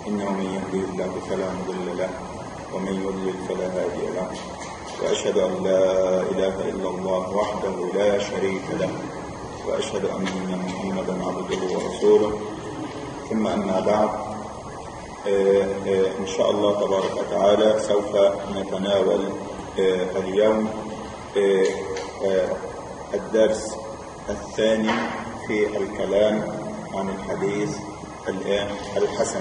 إنه من يهدي الله فلا مضل له ومن يضلل فلا هادي له وأشهد أن لا إله إلا الله وحده لا شريك له وأشهد أن محمدا عبده ورسوله ثم أما بعد آه، آه، إن شاء الله تبارك وتعالى سوف نتناول آه، اليوم آه، آه، الدرس الثاني في الكلام عن الحديث الآن الحسن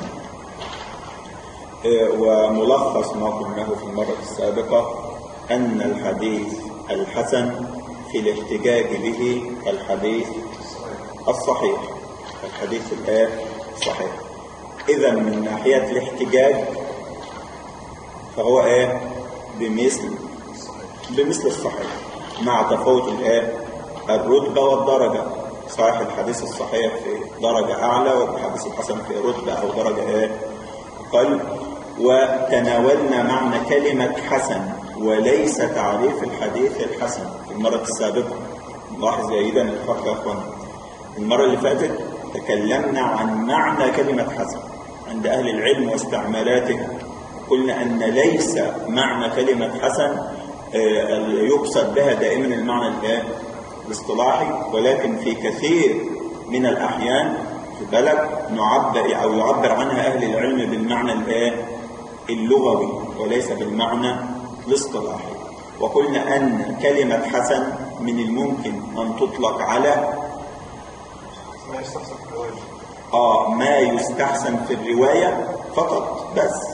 آه، وملخص ما قلناه في المرة السابقة أن الحديث الحسن في الاحتجاج به الحديث الصحيح الحديث الآن صحيح إذا من ناحية الاحتجاج فهو إيه بمثل بمثل الصحيح مع تفاوت الآن الرتبة والدرجة صحيح الحديث الصحيح في درجة أعلى والحديث الحسن في رتبة أو درجة إيه أقل وتناولنا معنى كلمة حسن وليس تعريف الحديث الحسن في المرة السابقة لاحظ جيدا الفرق يا أخوان المرة اللي فاتت تكلمنا عن معنى كلمة حسن عند أهل العلم واستعمالاتها قلنا أن ليس معنى كلمة حسن آه، يقصد بها دائما المعنى الآن الاصطلاحي ولكن في كثير من الأحيان في بلد نعبر أو يعبر عنها أهل العلم بالمعنى الآن اللغوي وليس بالمعنى الاصطلاحي وقلنا أن كلمة حسن من الممكن أن تطلق على ما يستحسن في الرواية آه ما يستحسن في الرواية فقط بس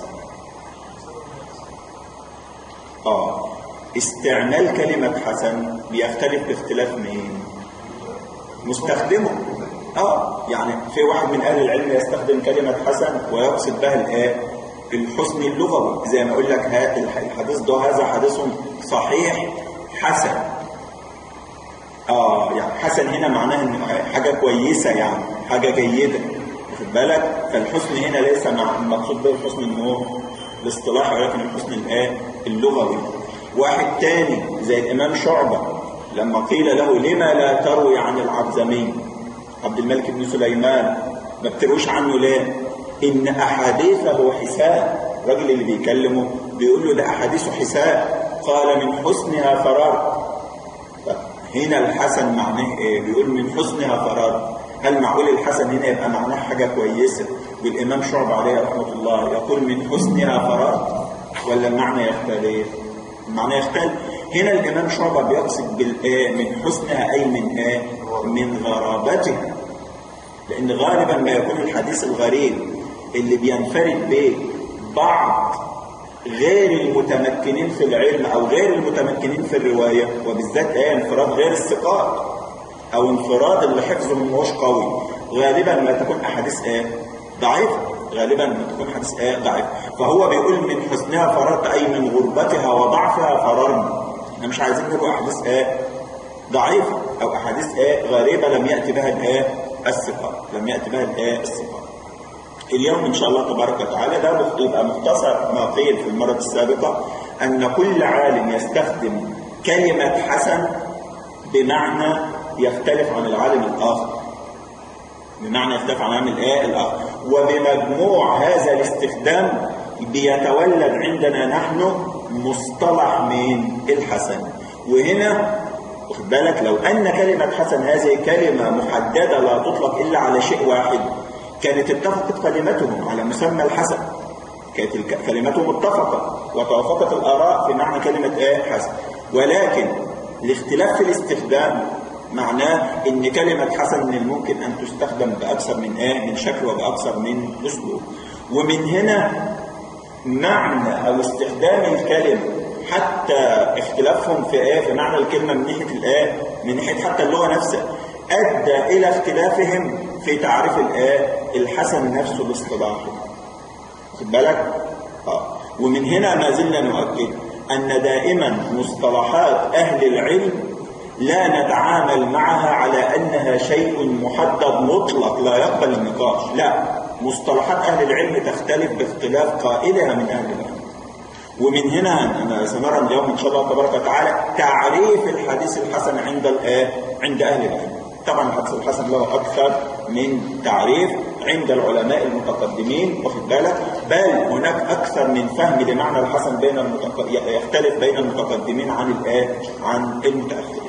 آه استعمال كلمة حسن بيختلف باختلاف مين مستخدمه آه يعني في واحد من أهل العلم يستخدم كلمة حسن ويقصد بها الآن الحسن اللغوي زي ما أقول لك ها الحديث ده هذا حديث صحيح حسن آه يعني حسن هنا معناه إن حاجة كويسة يعني حاجة جيدة واخد بالك فالحسن هنا ليس مع المقصود به الحسن إن هو الاصطلاحي ولكن الحسن الآن اللغوي واحد تاني زي الإمام شعبة لما قيل له لما لا تروي عن العبزمي عبد الملك بن سليمان ما بترويش عنه ليه إن أحاديثه حساب الراجل اللي بيكلمه بيقول له ده أحاديثه حساب قال من حسنها فرار هنا الحسن معناه ايه بيقول من حسنها فرار هل معقول الحسن هنا يبقى معناه حاجة كويسة والإمام شعب عليه رحمة الله يقول من حسنها فرار ولا المعنى يختلف المعنى يختلف هنا الإمام شعبة بيقصد بالآية من حسنها أي من آه من غرابتها لأن غالبا ما يكون الحديث الغريب اللي بينفرد به بعض غير المتمكنين في العلم أو غير المتمكنين في الرواية وبالذات آه انفراد غير الثقات أو انفراد اللي حفظهم مش قوي غالبا ما تكون أحاديث آه ضعيفة غالبا ما تكون حديث آه ضعيف فهو بيقول من حسنها فررت أي من غربتها وضعفها فررنا احنا مش عايزين نروي أحاديث آه ضعيفة أو أحاديث آه غريبة لم يأتي بها الآه الثقات لم يأتي بها الآه الثقات اليوم إن شاء الله تبارك وتعالى ده مخ- يبقى مختصر ما قيل في المرة السابقة أن كل عالم يستخدم كلمة حسن بمعنى يختلف عن العالم الآخر بمعنى يختلف عن العالم الآ- الآخر وبمجموع هذا الاستخدام بيتولد عندنا نحن مصطلح من الحسن وهنا واخد بالك لو أن كلمة حسن هذه كلمة محددة لا تطلق إلا على شيء واحد كانت اتفقت كلمتهم على مسمى الحسن كانت الك- كلمتهم متفقة وتوافقت الآراء في معنى كلمة ايه حسن ولكن الاختلاف في الاستخدام معناه ان كلمة حسن من الممكن ان تستخدم بأكثر من ايه من شكل وبأكثر من اسلوب ومن هنا معنى او استخدام الكلمة حتى اختلافهم في ايه في معنى الكلمة من ناحية الايه من ناحية حتى اللغة نفسها ادى الى اختلافهم في تعريف الايه الحسن نفسه الاصطلاحي خد بالك آه. ومن هنا ما زلنا نؤكد أن دائما مصطلحات أهل العلم لا نتعامل معها على أنها شيء محدد مطلق لا يقبل النقاش لا مصطلحات أهل العلم تختلف باختلاف قائلها من أهل العلم ومن هنا أنا سنرى اليوم إن شاء الله تبارك وتعالى تعريف الحديث الحسن عند الآه عند أهل العلم طبعا الحديث الحسن له أكثر من تعريف عند العلماء المتقدمين واخد بالك بل هناك أكثر من فهم لمعنى الحسن بين المتق... يختلف بين المتقدمين عن الآن عن المتأخرين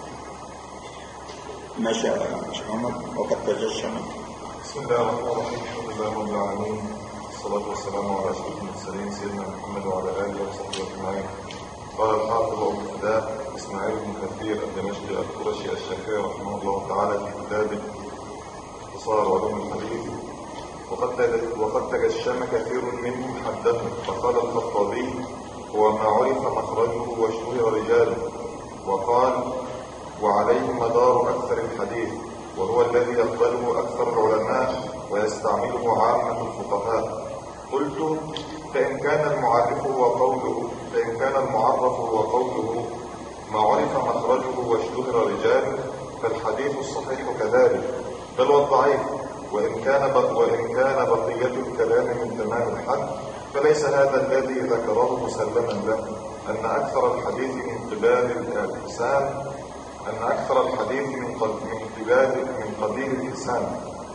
ماشي يا شيخ محمد وقد تجشم بسم الله الرحمن الرحيم الحمد لله رب العالمين والصلاة والسلام على أشرف المرسلين سيدنا محمد وعلى آله وصحبه أجمعين قال الحافظ أبو الفداء إسماعيل بن كثير الدمشقي القرشي الشافعي رحمه الله تعالى في كتابه اختصار علوم الحديث وقد تج- وقد تجشم كثير منهم حده فقال الخطابي هو ما عرف مخرجه واشتهر رجاله وقال وعليه مدار أكثر الحديث وهو الذي يقبله أكثر العلماء ويستعمله عامة الفقهاء قلت فإن كان المعرف هو قوله فإن كان المعرف هو قوله ما عرف مخرجه واشتهر رجاله فالحديث الصحيح كذلك بل والضعيف وإن كان ب... وإن كان بقية الكلام من تمام الحد فليس هذا الذي ذكره مسلما له أن أكثر الحديث من قبال الإحسان أن أكثر الحديث من قد- من قبال من قبيل الإحسان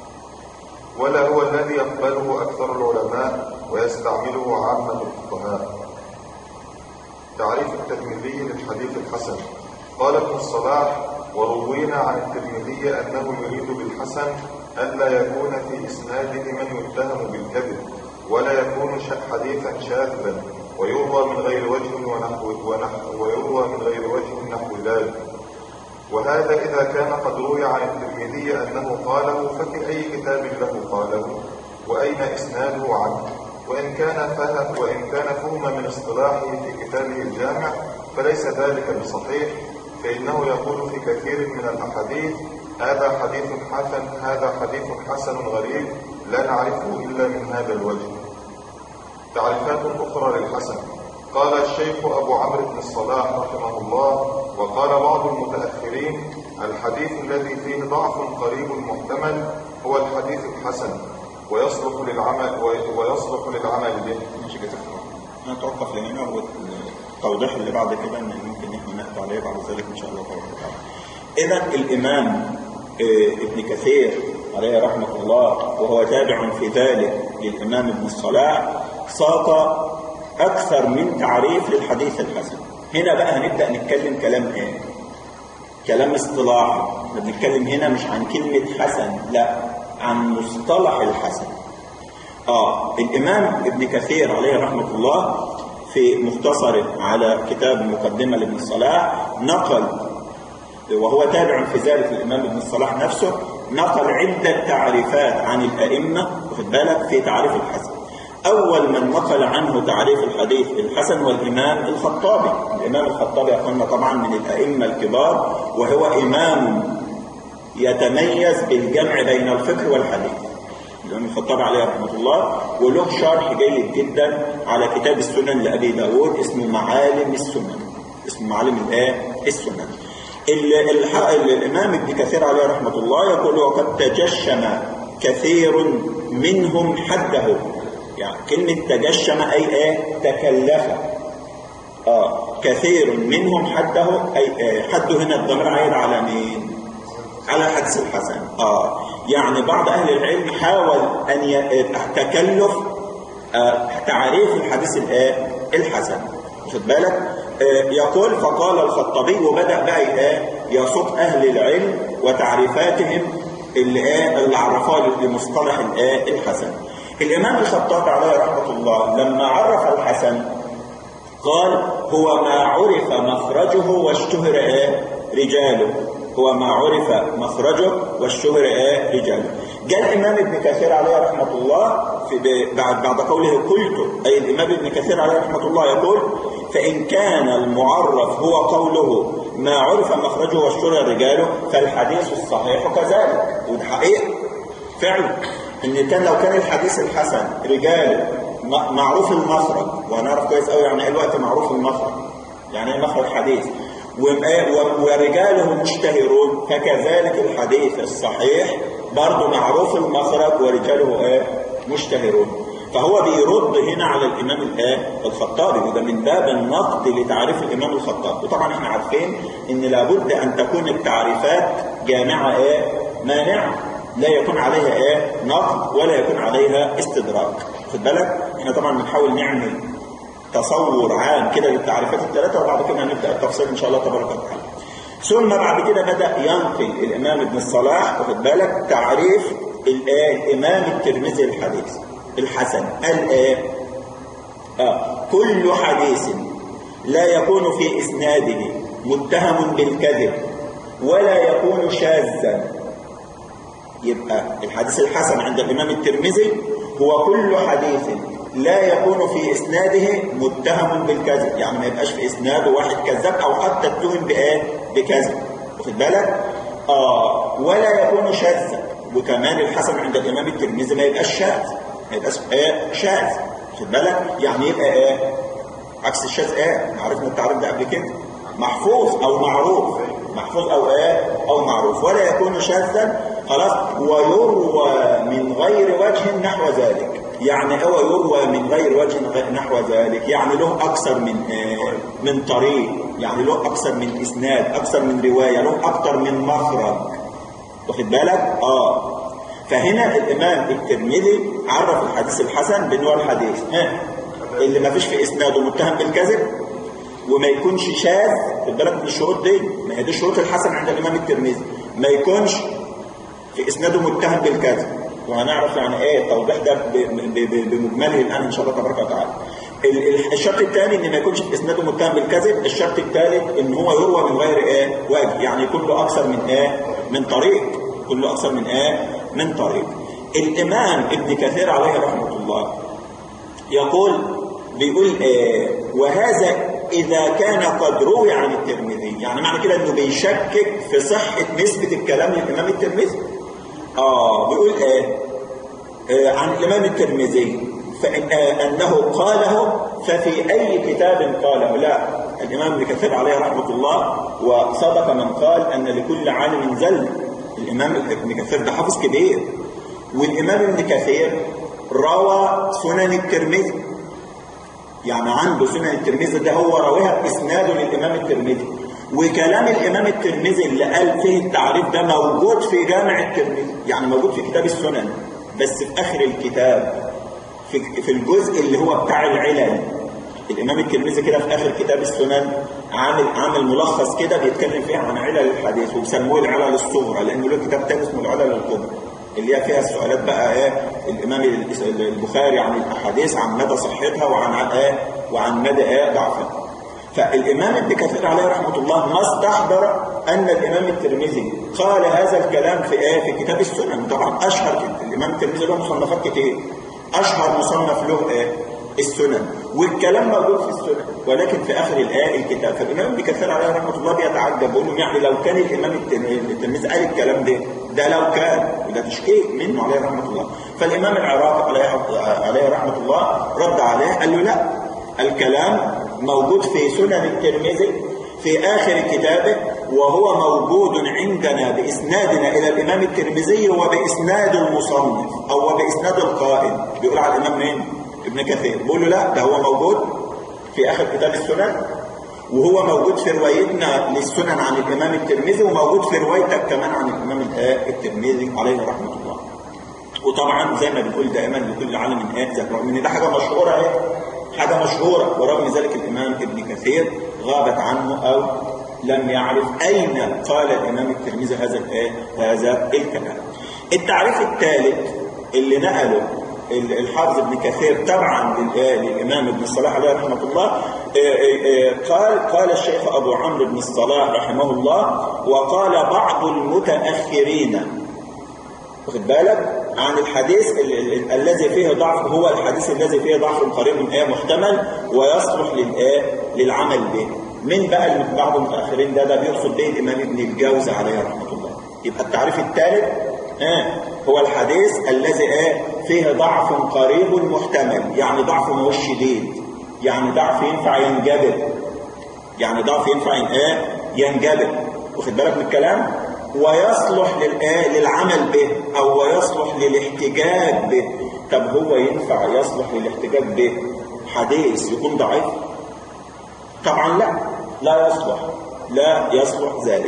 ولا هو الذي يقبله أكثر العلماء ويستعمله عامة الفقهاء تعريف الترمذي للحديث الحسن قال ابن الصلاح وروينا عن الترمذي أنه يريد بالحسن ألا يكون في إسناده من يتهم بالكذب ولا يكون ش- حديثا شاذا ويروى من غير وجه ونحو, ونحو ويروى من غير وجه نحو ذلك وهذا إذا كان قد روي عن الترمذي أنه قاله ففي أي كتاب له قاله وأين إسناده عنه وإن كان فهم وإن كان فهم من اصطلاحه في كتابه الجامع فليس ذلك بصحيح فإنه يقول في كثير من الأحاديث هذا حديث حسن هذا حديث حسن غريب لا نعرفه إلا من هذا الوجه تعريفات أخرى للحسن قال الشيخ أبو عمرو بن الصلاح رحمه الله وقال بعض المتأخرين الحديث الذي فيه ضعف قريب محتمل هو الحديث الحسن ويصلح للعمل ويصلح للعمل به ماشي كده نتوقف لهنا والتوضيح اللي بعد كده ان ممكن احنا نقطع عليه بعد ذلك ان شاء الله تبارك وتعالى. اذا الامام آه، ابن كثير عليه رحمه الله وهو تابع في ذلك للامام ابن الصلاح ساق اكثر من تعريف للحديث الحسن. هنا بقى هنبدا نتكلم كلام ايه؟ كلام اصطلاحي احنا بنتكلم هنا مش عن كلمه حسن لا عن مصطلح الحسن. آه الإمام ابن كثير عليه رحمة الله في مختصر على كتاب مقدمة لابن الصلاح نقل وهو تابع في ذلك الإمام ابن الصلاح نفسه نقل عدة تعريفات عن الأئمة واخد بالك في تعريف الحسن أول من نقل عنه تعريف الحديث الحسن هو الإمام الخطابي الإمام الخطابي أخوانا طبعا من الأئمة الكبار وهو إمام يتميز بالجمع بين الفقه والحديث الإمام الخطابي عليه رحمة الله وله شرح جيد جدا على كتاب السنن لأبي داود اسمه معالم السنن اسمه معالم الآية السنن ال- الح- ال- الإمام ابن كثير عليه رحمة الله يقول وقد تجشم كثير منهم حده يعني كلمة تجشم أي إيه تكلف آه كثير منهم حده أي آه حده هنا الضمير عايد على مين؟ على الحديث الحسن اه يعني بعض اهل العلم حاول ان ي... تكلف آه تعريف الحديث الايه الحسن واخد بالك آه يقول فقال الخطابي وبدا بقى ايه يسوق اهل العلم وتعريفاتهم اللي ايه اللي عرفوها لمصطلح الايه الحسن الامام الخطابي عليه رحمه الله لما عرف الحسن قال هو ما عرف مخرجه واشتهر ايه رجاله هو ما عرف مخرجه واشتهر ايه رجاله جاء الامام ابن كثير عليه رحمه الله في ب- بعد بعد قوله قلت اي الامام ابن كثير عليه رحمه الله يقول فان كان المعرف هو قوله ما عرف مخرجه واشتهر رجاله فالحديث الصحيح كذلك وده حقيقه فعلا ان كان لو كان الحديث الحسن رجاله م- معروف المخرج وهنعرف كويس قوي يعني ايه الوقت معروف المخرج يعني ايه مخرج حديث وم- و- ورجاله مشتهرون فكذلك الحديث الصحيح برضه معروف المخرج ورجاله ايه مشتهرون فهو بيرد هنا على الامام الايه الخطابي وده من باب النقد لتعريف الامام الخطابي وطبعا احنا عارفين ان لابد ان تكون التعريفات جامعه ايه مانعه لا يكون عليها ايه نقد ولا يكون عليها استدراك خد بالك احنا طبعا بنحاول نعمل تصور عام كده للتعريفات الثلاثه وبعد كده هنبدا التفصيل ان شاء الله تبارك وتعالى ثم بعد كده بدا ينقل الامام ابن الصلاح واخد بالك تعريف الايه الامام الترمذي الحديث الحسن قال ايه آه. كل حديث لا يكون في اسناده متهم بالكذب ولا يكون شاذا يبقى الحديث الحسن عند الإمام الترمذي هو كل حديث لا يكون في إسناده متهم بالكذب يعني ما يبقاش في إسناده واحد كذاب أو حتى اتهم بإيه بكذب واخد بالك آه ولا يكون شاذا وكمان الحسن عند الإمام الترمذي ما يبقاش شاذ ما يبقاش إيه شاذ واخد بالك يعني يبقى إيه عكس الشاذ إيه عرفنا التعريف ده قبل كده محفوظ أو معروف محفوظ أو إيه أو معروف ولا يكون شاذا خلاص ويروى من غير وجه نحو ذلك يعني هو يروى من غير وجه نحو ذلك يعني له أكثر من آه من طريق يعني له أكثر من إسناد أكثر من رواية له أكثر من مخرج واخد بالك آه فهنا الإمام الترمذي عرف الحديث الحسن بأنه الحديث ها اللي ما فيش في إسناده متهم بالكذب وما يكونش شاذ خد بالك من الشروط دي ما هي دي شروط الحسن عند الإمام الترمذي ما يكونش في اسناده متهم بالكذب وهنعرف يعني ايه توضيح ده بمجمله الان ان شاء الله تبارك وتعالى الشرط الثاني ان ما يكونش في اسناده متهم بالكذب الشرط الثالث ان هو يروى من غير ايه وجه يعني يكون له اكثر من ايه من طريق يكون له اكثر من ايه من طريق الامام ابن كثير عليه رحمه الله يقول بيقول ايه وهذا إذا كان قد روي عن الترمذي يعني معنى كده أنه بيشكك في صحة نسبة الكلام للإمام الترمذي آه بيقول إيه آه عن الإمام الترمذي فإن آه أنه قاله ففي أي كتاب قاله لا الإمام ابن كثير عليه رحمة الله وصدق من قال أن لكل عالم زل الإمام ابن كثير ده حافظ كبير والإمام ابن كثير روى سنن الترمذي يعني عنده سنن الترمذي ده هو راويها باسناده للامام الترمذي وكلام الامام الترمذي اللي قال فيه التعريف ده موجود في جامع الترمذي يعني موجود في كتاب السنن بس في اخر الكتاب في في الجزء اللي هو بتاع العلل الامام الترمذي كده في اخر كتاب السنن عامل عامل ملخص كده بيتكلم فيه عن علل الحديث وبيسموه العلل الصغرى لانه له كتاب تاني اسمه العلل الكبرى اللي هي فيها السؤالات بقى ايه الامام البخاري عن الاحاديث عن مدى صحتها وعن ايه وعن مدى ايه ضعفها فالامام ابن كثير عليه رحمه الله ما استحضر ان الامام الترمذي قال هذا الكلام في ايه في كتاب السنن طبعا اشهر كده الامام الترمذي له مصنفات كتير اشهر مصنف له ايه السنن والكلام موجود في السنن ولكن في اخر الايه الكتاب فالامام ابن كثير عليه رحمه الله بيتعجب بيقول لهم يعني لو كان الامام الترمذي قال الكلام ده ده لو كان وده تشكيك منه عليه رحمه الله فالامام العراقي عليه عليه رحمه الله رد عليه قال له لا الكلام موجود في سنن الترمذي في آخر كتابه وهو موجود عندنا بإسنادنا إلى الإمام الترمذي وبإسناد المصنف أو بإسناد القائل بيقول على الإمام مين؟ ابن كثير بيقول له لا ده هو موجود في آخر كتاب السنن وهو موجود في روايتنا للسنن عن الإمام الترمذي وموجود في روايتك كمان عن الإمام الترمذي عليه رحمة الله وطبعا زي ما بنقول دائما لكل عالم آية ذكر ان ده حاجة مشهورة اهي حاجة مشهورة ورغم ذلك الإمام ابن كثير غابت عنه أو لم يعرف أين قال الإمام الترمذي هذا الآية هذا الكلام التعريف الثالث اللي نقله الحافظ ابن كثير تبعا للإمام ابن الصلاح عليه رحمة الله قال قال الشيخ أبو عمرو بن الصلاح رحمه الله وقال بعض المتأخرين واخد بالك عن الحديث الذي فيه ضعف هو الحديث الذي فيه ضعف قريب من آية محتمل ويصلح للآية للعمل به من بقى اللي بعض المتأخرين ده ده بيقصد به الإمام ابن الجوزي عليه رحمة الله يبقى التعريف الثالث آه هو الحديث الذي آه فيه ضعف قريب محتمل يعني ضعف ما هوش شديد يعني ضعف ينفع ينجبر يعني ضعف ينفع آه ينجبر واخد بالك من الكلام ويصلح للآه للعمل به أو ويصلح للاحتجاج به طب هو ينفع يصلح للاحتجاج به حديث يكون ضعيف طبعا لا لا يصلح لا يصلح ذلك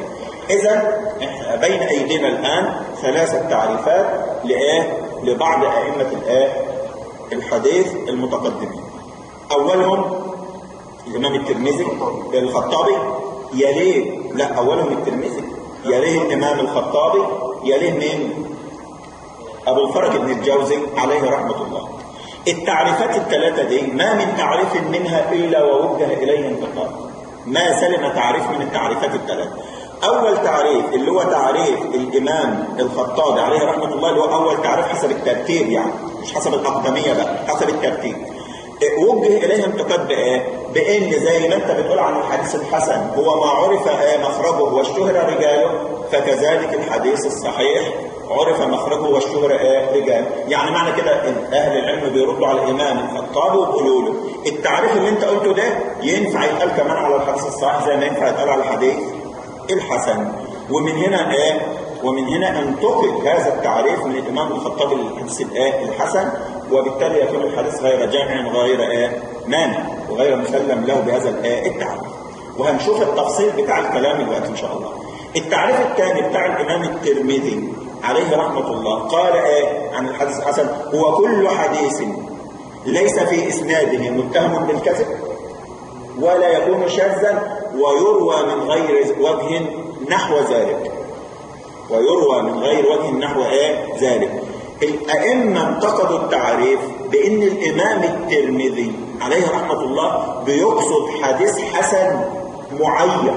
إذا إحنا بين أيدينا الآن ثلاثة تعريفات لإيه؟ لبعض أئمة الآه الحديث المتقدمين أولهم الإمام الترمذي الخطابي يليه لا أولهم الترمذي يليه الإمام الخطابي يليه مين؟ أبو الفرج بن الجوزي عليه رحمة الله التعريفات الثلاثة دي ما من تعريف منها إلا ووجه إليه انتقاد ما سلم تعريف من التعريفات الثلاثة أول تعريف اللي هو تعريف الإمام الخطابي عليه رحمة الله اللي هو أول تعريف حسب الترتيب يعني مش حسب الأقدمية بقى حسب الترتيب وجه إليه انتقاد بإيه؟ بإن زي ما أنت بتقول عن الحديث الحسن هو ما عرف مخرجه واشتهر رجاله فكذلك الحديث الصحيح عرف مخرجه واشتهر رجال يعني معنى كده أهل العلم بيردوا على الإمام الخطابي ويقولوا له التعريف اللي أنت قلته ده ينفع يتقال كمان على الحديث الصحيح زي ما ينفع يتقال على الحديث الحسن ومن هنا ايه ومن هنا انتقل هذا التعريف من الامام الخطابي للحديث الايه الحسن وبالتالي يكون الحديث غير جامع وغير ايه مانع وغير مسلم له بهذا الايه التعريف وهنشوف التفصيل بتاع الكلام دلوقتي ان شاء الله التعريف الثاني بتاع الامام الترمذي عليه رحمه الله قال ايه عن الحديث الحسن هو كل حديث ليس في اسناده متهم بالكذب ولا يكون شاذا ويروى من غير وجه نحو ذلك ويروى من غير وجه نحو ايه ذلك الأئمة انتقدوا التعريف بأن الإمام الترمذي عليه رحمة الله بيقصد حديث حسن معين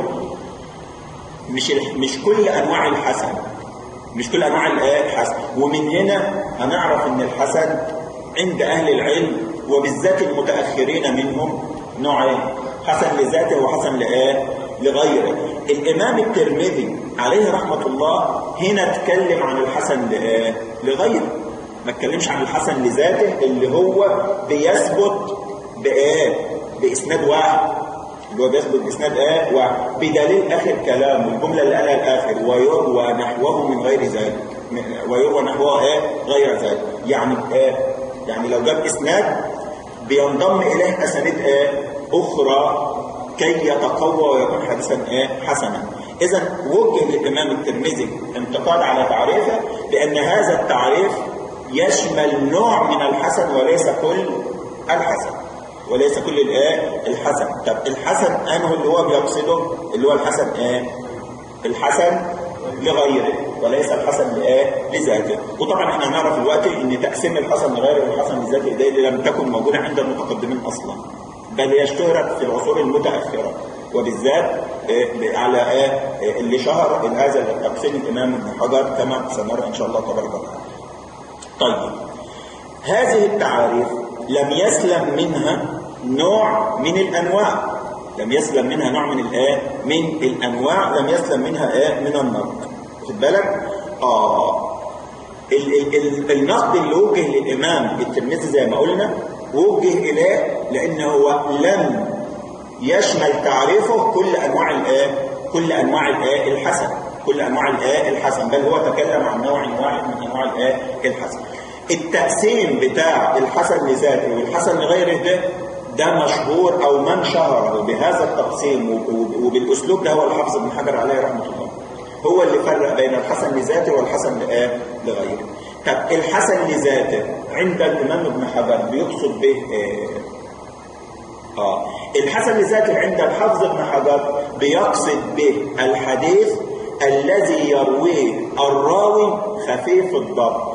مش مش كل أنواع الحسن مش كل أنواع الحسن ومن هنا هنعرف أن الحسن عند أهل العلم وبالذات المتأخرين منهم نوعين حسن لذاته وحسن لآه لغيره الإمام الترمذي عليه رحمة الله هنا اتكلم عن الحسن لآه لغيره ما اتكلمش عن الحسن لذاته اللي هو بيثبت بآه بإسناد واحد اللي هو بيثبت بإسناد آه واحد بدليل آخر كلامه الجملة اللي قالها الآخر ويروى نحوه من غير ذلك ويروى نحوه آه غير ذلك يعني آه يعني لو جاب إسناد بينضم إليه أسانيد آه أخرى كي يتقوى ويكون حديثا إيه حسنا إذا وجه للإمام الترمذي انتقاد على تعريفه بأن هذا التعريف يشمل نوع من الحسن وليس كل الحسن وليس كل الايه الحسن طب الحسن انه اللي هو بيقصده اللي هو الحسن ايه الحسن لغيره وليس الحسن لايه لذاته وطبعا احنا هنعرف دلوقتي ان تقسيم الحسن لغيره والحسن لذاته ده اللي لم تكن موجوده عند المتقدمين اصلا بل هي اشتهرت في العصور المتاخره وبالذات على اللي شهر هذا تقسيم الامام ابن حجر كما سنرى ان شاء الله تبارك وتعالى. طيب هذه التعاريف لم يسلم منها نوع من الانواع لم يسلم منها نوع من الايه من الانواع لم يسلم منها ايه من النقد خد بالك اه ال ال ال النقد اللي وجه للامام الترمذي زي ما قلنا وجه اليه لان هو لم يشمل تعريفه كل انواع الايه كل انواع الايه الحسن كل انواع الايه الحسن بل هو تكلم عن نوع واحد من انواع الايه الحسن التقسيم بتاع الحسن لذاته والحسن لغيره ده ده مشهور او من شهره بهذا التقسيم وبالاسلوب ده هو الحافظ ابن حجر عليه رحمه الله هو اللي فرق بين الحسن لذاته والحسن لغيره طب الحسن لذاته عند الامام ابن حجر بيقصد به ايه اه الحسن لذاته عند الحافظ ابن حجر بيقصد به الحديث الذي يرويه الراوي خفيف الضبط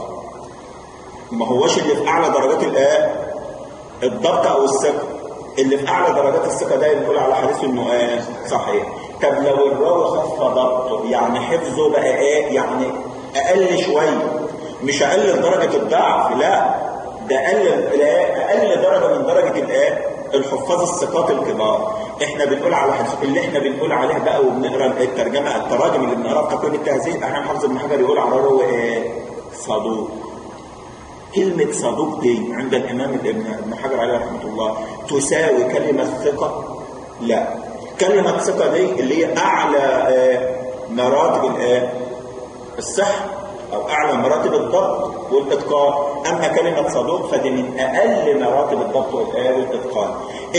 ما هوش اللي في اعلى درجات الايه الضبط او الثقه اللي في اعلى درجات الثقه ده بنقول على حديث انه ايه صحيح طب لو الراوي خف ضبطه يعني حفظه بقى ايه يعني اقل شويه مش اقل درجه الضعف لا ده اقل اقل درجه من درجه الايه الحفاظ الثقات الكبار احنا بنقول على حديث اللي احنا بنقول عليه بقى وبنقرا الترجمه التراجم اللي بنقراها في تكوين التهذيب احنا حافظ ابن حجر يقول على هو ايه صدوق كلمة صدوق دي عند الإمام ابن حجر عليه رحمة الله تساوي كلمة ثقة؟ لا كلمة ثقة دي اللي هي أعلى مراتب الصحة أو أعلى مراتب الضبط والإتقان أما كلمة صدوق فدي من أقل مراتب الضبط والإتقان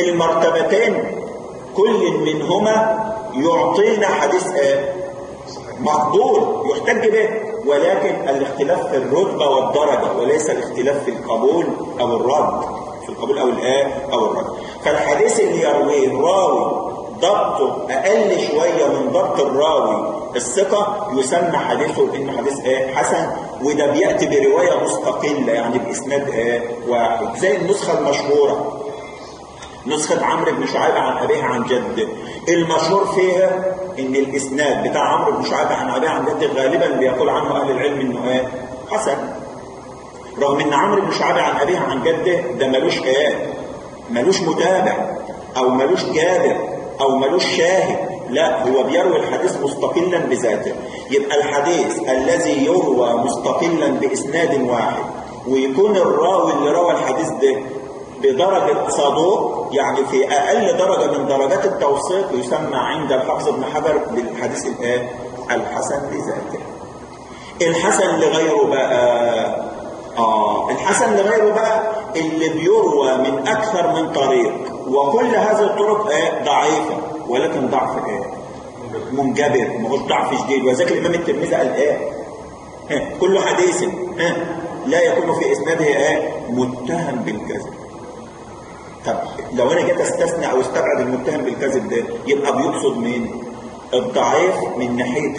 المرتبتين كل منهما يعطينا حديث مقبول يحتج به ولكن الاختلاف في الرتبة والدرجة وليس الاختلاف في القبول أو الرد في القبول أو الآن أو الرد فالحديث اللي يرويه الراوي ضبطه أقل شوية من ضبط الراوي الثقة يسمى حديثه إنه حديث آه حسن وده بيأتي برواية مستقلة يعني بإسناد آه واحد زي النسخة المشهورة نسخة عمرو بن شعيب عن أبيه عن جده المشهور فيها إن الإسناد بتاع عمرو بن شعيب عن أبيه عن جده غالبا بيقول عنه أهل العلم إنه إيه حسن رغم إن عمرو بن شعيب عن أبيه عن جده ده ملوش إيه ملوش متابع أو ملوش جابر أو ملوش شاهد لا هو بيروي الحديث مستقلا بذاته يبقى الحديث الذي يروى مستقلا بإسناد واحد ويكون الراوي اللي روى الحديث ده بدرجة صدوق يعني في أقل درجة من درجات التوثيق يسمى عند الحافظ ابن حجر بالحديث الآن الحسن لذاته الحسن لغيره بقى آه الحسن لغيره بقى اللي بيروى من أكثر من طريق وكل هذه الطرق آه ضعيفة ولكن ضعف آه منجبر مش ضعف شديد وذلك الإمام الترمذي قال آه كل حديث آه لا يكون في إسناده آه متهم بالكذب طب لو انا جيت استثنى او استبعد المتهم بالكذب ده يبقى بيقصد مين الضعيف من ناحيه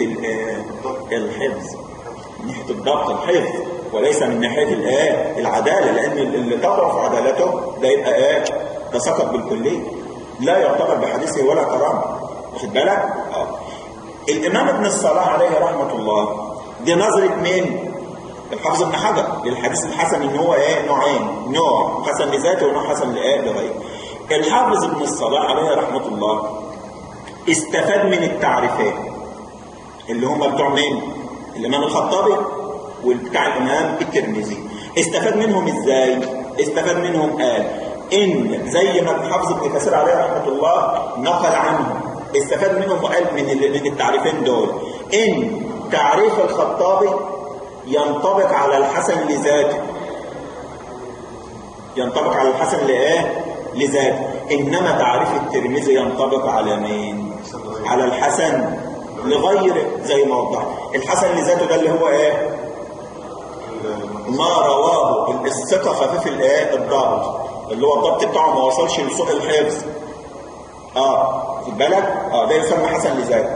الحفظ من ناحيه الضبط الحفظ وليس من ناحيه الايه العداله لان اللي تضعف عدالته ده يبقى ايه ده سقط بالكليه لا يعتبر بحديثه ولا كرامه واخد بالك اه الامام ابن الصلاح عليه رحمه الله دي نظره مين الحافظ ابن حجر للحديث الحسن ان هو ايه نوعين نوع حسن لذاته ونوع حسن لايه لغيره الحافظ ابن الصلاح عليه رحمه الله استفاد من التعريفين اللي هم بتوع مين الامام الخطابي والبتاع الامام الترمذي استفاد منهم ازاي استفاد منهم قال ان زي ما الحافظ ابن كثير عليه رحمه الله نقل عنهم استفاد منهم وقال من من التعريفين دول ان تعريف الخطابي ينطبق على الحسن لذاته ينطبق على الحسن لإيه؟ لذاته إنما تعريف الترمذي ينطبق على مين؟ على الحسن لغيره زي ما وضح الحسن لذاته ده اللي هو إيه؟ ما رواه الثقة خفيف الإيه؟ الضبط اللي هو الضبط بتاعه ما وصلش لسوء الحفظ اه خد بالك اه ده يسمى حسن لذاته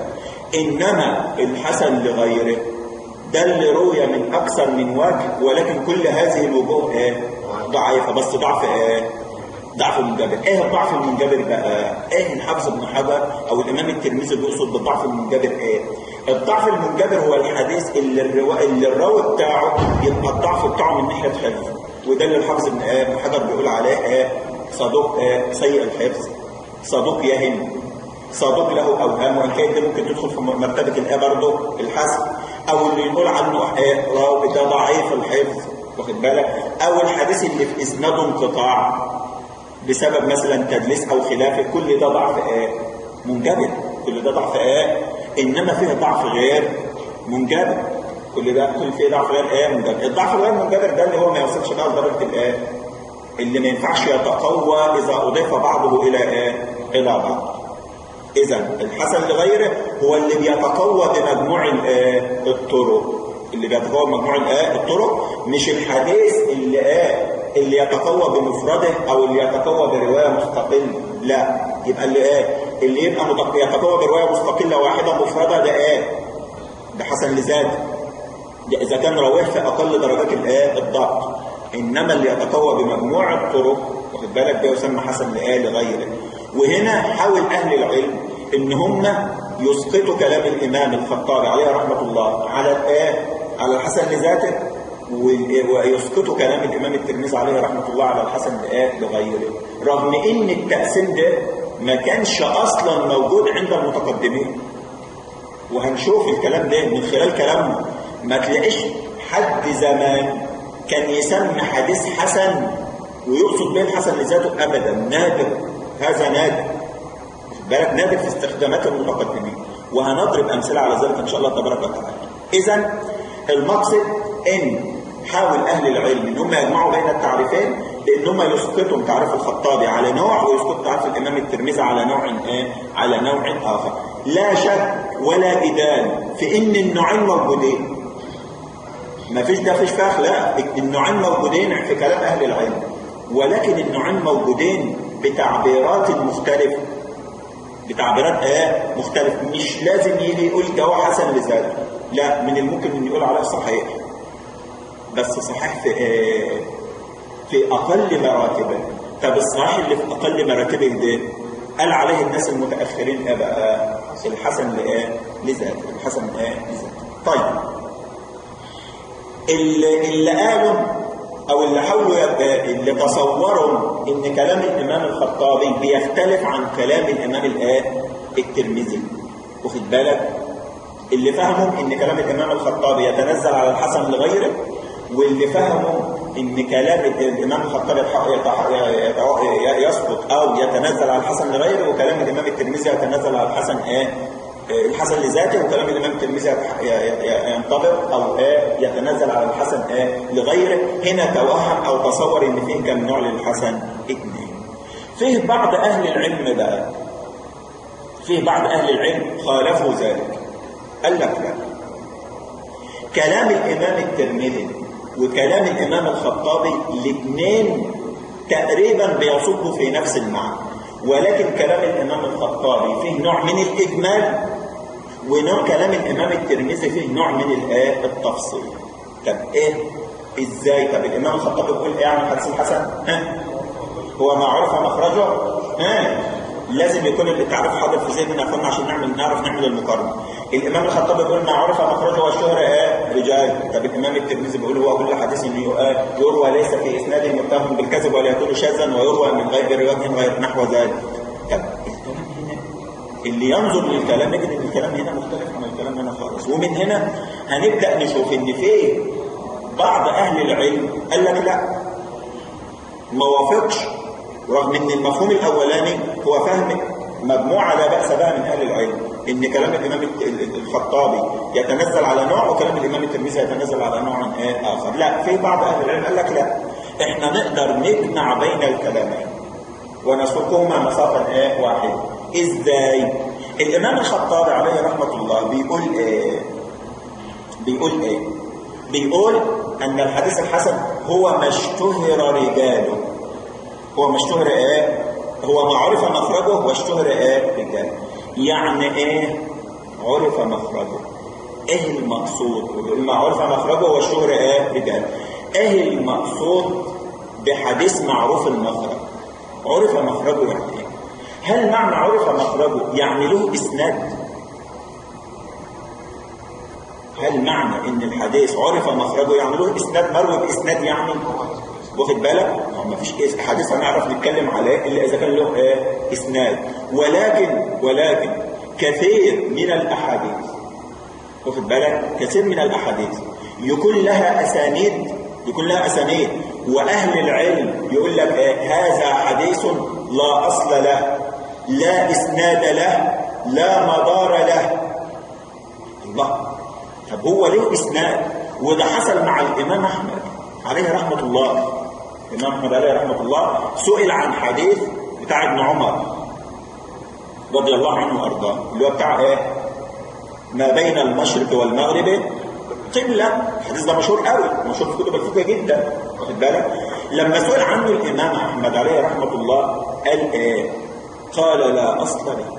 انما الحسن لغيره ده اللي روي من أكثر من وجه ولكن كل هذه الوجوه ايه ضعيفة بس ضعف ايه ضعف المنجبر ايه الضعف المنجبر بقى ايه الحافظ ابن حجر او الامام الترمذي بيقصد بالضعف المنجبر ايه الضعف المنجبر هو الحديث اللي الروا... اللي الراوي بتاعه يبقى الضعف بتاعه من ناحيه حفظ وده اللي الحافظ ابن ابن حجر بيقول عليه ايه صدوق ايه سيء الحفظ صدوق يهم صدوق له اوهام وان كان ده ممكن تدخل في مرتبه الايه برضه الحسن او اللي يقول عنه ايه راوي ده ضعيف الحفظ واخد بالك او الحديث اللي في اسناده انقطاع بسبب مثلا تدليس او خلافه كل ده ضعف ايه منجبر كل ده ضعف ايه انما فيه ضعف غير منجبر كل ده كل فيه ضعف غير ايه منجبر الضعف الغير منجبر ده اللي هو ما يوصلش بقى لدرجه الايه اللي ما ينفعش يتقوى اذا اضيف بعضه الى ايه الى بعض اذا الحسن لغيره هو اللي بيتقوى بمجموع الطرق اللي بيتقوى بمجموع الطرق مش الحديث اللي آه اللي يتقوى بمفرده او اللي يتقوى بروايه مستقله لا يبقى اللي ايه اللي يبقى يتقوى بروايه مستقله واحده مفرده ده ايه ده حسن لذاته ده اذا كان راويه في اقل درجات الايه الضبط انما اللي يتقوى بمجموع الطرق واخد بالك ده يسمى حسن لايه لغيره وهنا حاول اهل العلم ان هم يسقطوا كلام الامام الخطابي عليه رحمه الله على الايه على الحسن لذاته ويسقطوا كلام الامام الترمذي عليه رحمه الله على الحسن لايه لغيره رغم ان التقسيم ده ما كانش اصلا موجود عند المتقدمين وهنشوف الكلام ده من خلال كلامه ما تلاقيش حد زمان كان يسمي حديث حسن ويقصد به الحسن لذاته ابدا نادر هذا نادر بالك نادر في استخدامات المتقدمين وهنضرب امثله على ذلك ان شاء الله تبارك وتعالى اذا المقصد ان حاول اهل العلم ان هم يجمعوا بين التعريفين بان هم يسقطوا تعريف الخطابي على نوع ويسقطوا تعريف الامام الترمذي على نوع ايه على نوع اخر لا شك ولا جدال في ان النوعين موجودين ما فيش ده فيش فيها خلاف النوعين موجودين في كلام اهل العلم ولكن النوعين موجودين بتعبيرات مختلفه بتعبيرات ايه مختلفه مش لازم يجي يقول ده هو حسن لذاته لا من الممكن ان يقول عليه صحيح بس صحيح في ايه في اقل مراتبه طب الصحيح اللي في اقل مراتبه ده قال عليه الناس المتاخرين ايه بقى الحسن لايه لذاته الحسن ايه لذاته طيب اللي, اللي قالوا او اللي حاولوا اللي تصوروا ان كلام الامام الخطابي بيختلف عن كلام الامام الايه الترمذي واخد بالك اللي فهموا ان كلام الامام الخطابي يتنزل على الحسن لغيره واللي فهموا ان كلام الامام الخطابي يسقط او يتنزل على الحسن لغيره وكلام الامام الترمذي يتنزل على الحسن ايه الحسن لذاته وكلام الامام الترمذي ينطبق او ايه يتنزل على الحسن ايه لغيره هنا توهم او تصور ان فيه كم نوع للحسن اثنين فيه بعض اهل العلم بقى فيه بعض اهل العلم خالفوا ذلك قال لك لا كلام الامام الترمذي وكلام الامام الخطابي الاثنين تقريبا بيصبوا في نفس المعنى ولكن كلام الامام الخطابي فيه نوع من الاجمال ونوع كلام الامام الترمذي فيه نوع من الايه التفصيل طب ايه ازاي طب الامام الخطابي بيقول ايه عن الحديث الحسن ها هو ما عرف مخرجه ها لازم يكون التعريف حاضر في ذهننا اخوانا عشان نعمل نعرف نعمل المقارنه الامام الخطابي بيقول ما عرف مخرجه والشهره ايه رجال طب الامام الترمذي بيقول هو كل حديث انه يروى ليس في اسناده متهم بالكذب ولا يكون شاذا ويروى من غير وجه غير نحو ذلك طب الكلام هنا اللي ينظر للكلام يجد ان الكلام هنا مختلف عن الكلام هنا خالص ومن هنا هنبدا نشوف ان في بعض اهل العلم قال لك لا ما وافقش رغم ان المفهوم الاولاني هو فهم مجموعه لا باس بها من اهل العلم ان كلام الامام الخطابي يتنزل على نوع وكلام الامام الترمذي يتنزل على نوع اخر لا في بعض اهل العلم قال لك لا احنا نقدر نجمع بين الكلامين ونسلكهما مسافا ايه واحد ازاي الامام الخطابي عليه رحمه الله بيقول ايه بيقول ايه بيقول ان الحديث الحسن هو ما اشتهر رجاله هو ما اشتهر ايه هو ما عرف مخرجه واشتهر ايه رجال يعني ايه عرف مخرجه ايه المقصود ما عرف مخرجه واشتهر ايه رجال ايه المقصود بحديث معروف المخرج عرف مخرجه يعني ايه هل معنى عرف مخرجه يعني له اسناد هل معنى ان الحديث عرف مخرجه يعني له اسناد مروي باسناد يعني واخد بالك ما فيش حديث هنعرف نتكلم عليه الا اذا كان له ايه اسناد ولكن ولكن كثير من الاحاديث واخد بالك كثير من الاحاديث يكون لها اسانيد يكون لها اسانيد واهل العلم يقول لك ايه هذا حديث لا اصل له لا اسناد له لا مدار له الله طب هو له اسناد وده حصل مع الامام احمد عليه رحمه الله الامام احمد عليه رحمه الله سئل عن حديث بتاع ابن عمر رضي الله عنه وارضاه اللي هو بتاع ايه ما بين المشرق والمغرب قبلة الحديث ده مشهور قوي مشهور في كتب الفقه جدا واخد بالك لما سئل عنه الامام احمد عليه رحمه الله قال ايه قال لا اصل له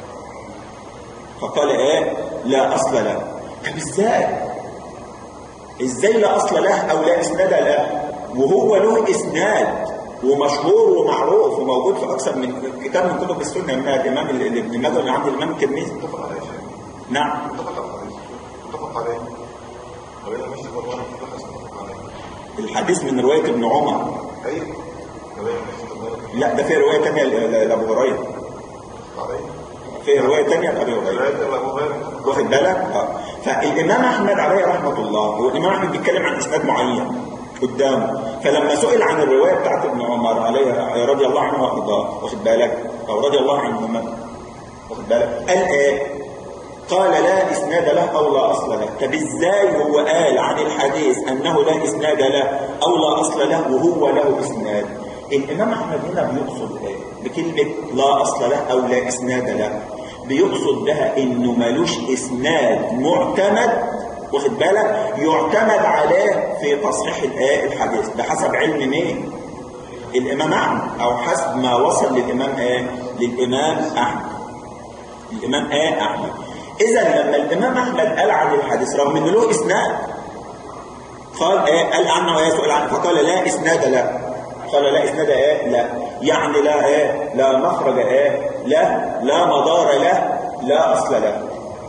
فقال ايه لا اصل له طب ازاي ازاي لا اصل له او لا اسناد له وهو له اسناد ومشهور ومعروف وموجود في اكثر من كتاب من كتب السنه من الامام ابن ماجه اللي عند الامام الترمذي متفق عليه شيء نعم متفق عليه متفق عليه غير مش والله متفق عليه الحديث من روايه ابن عمر ايوه غير مش والله لا ده في روايه ثانيه لابو هريره متفق عليه في روايه ثانيه لابي هريره رواية أبو هريرة واخد بالك اه فالامام احمد عليه رحمه الله هو الامام احمد بيتكلم عن اسناد معين قدامه فلما سئل عن الروايه بتاعت ابن عمر عليه رضي الله عنه وارضاه واخد بالك او رضي الله عنهما واخد بالك قال ايه قال لا اسناد له او لا اصل له طب ازاي هو قال عن الحديث انه لا اسناد له او لا اصل له وهو له اسناد الامام احمد هنا بيقصد ايه بكلمه لا اصل له او لا اسناد له بيقصد بها انه ملوش اسناد معتمد واخد بالك يعتمد عليه في تصحيح الايه الحديث بحسب علم مين الامام احمد او حسب ما وصل للامام ايه للامام احمد الامام ايه احمد اذا لما الامام احمد قال عن الحديث رغم انه له اسناد قال ايه قال عنه ايه سئل عنه فقال لا اسناد له قال لا اسناد ايه لا يعني لا ايه لا مخرج ايه لا لا مدار له لا اصل له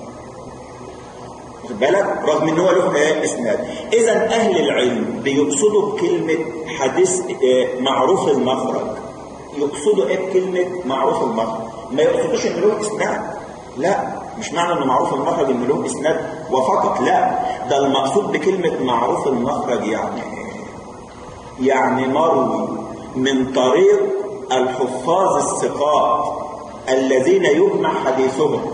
واخد بالك رغم ان هو له ايه اسناد اذا اهل العلم بيقصدوا بكلمه حديث إيه معروف المخرج يقصدوا ايه بكلمه معروف المخرج ما يقصدوش ان له اسناد لا مش معنى انه معروف المخرج ان له اسناد وفقط لا ده المقصود بكلمه معروف المخرج يعني يعني مروي من طريق الحفاظ الثقات الذين يجمع حديثهم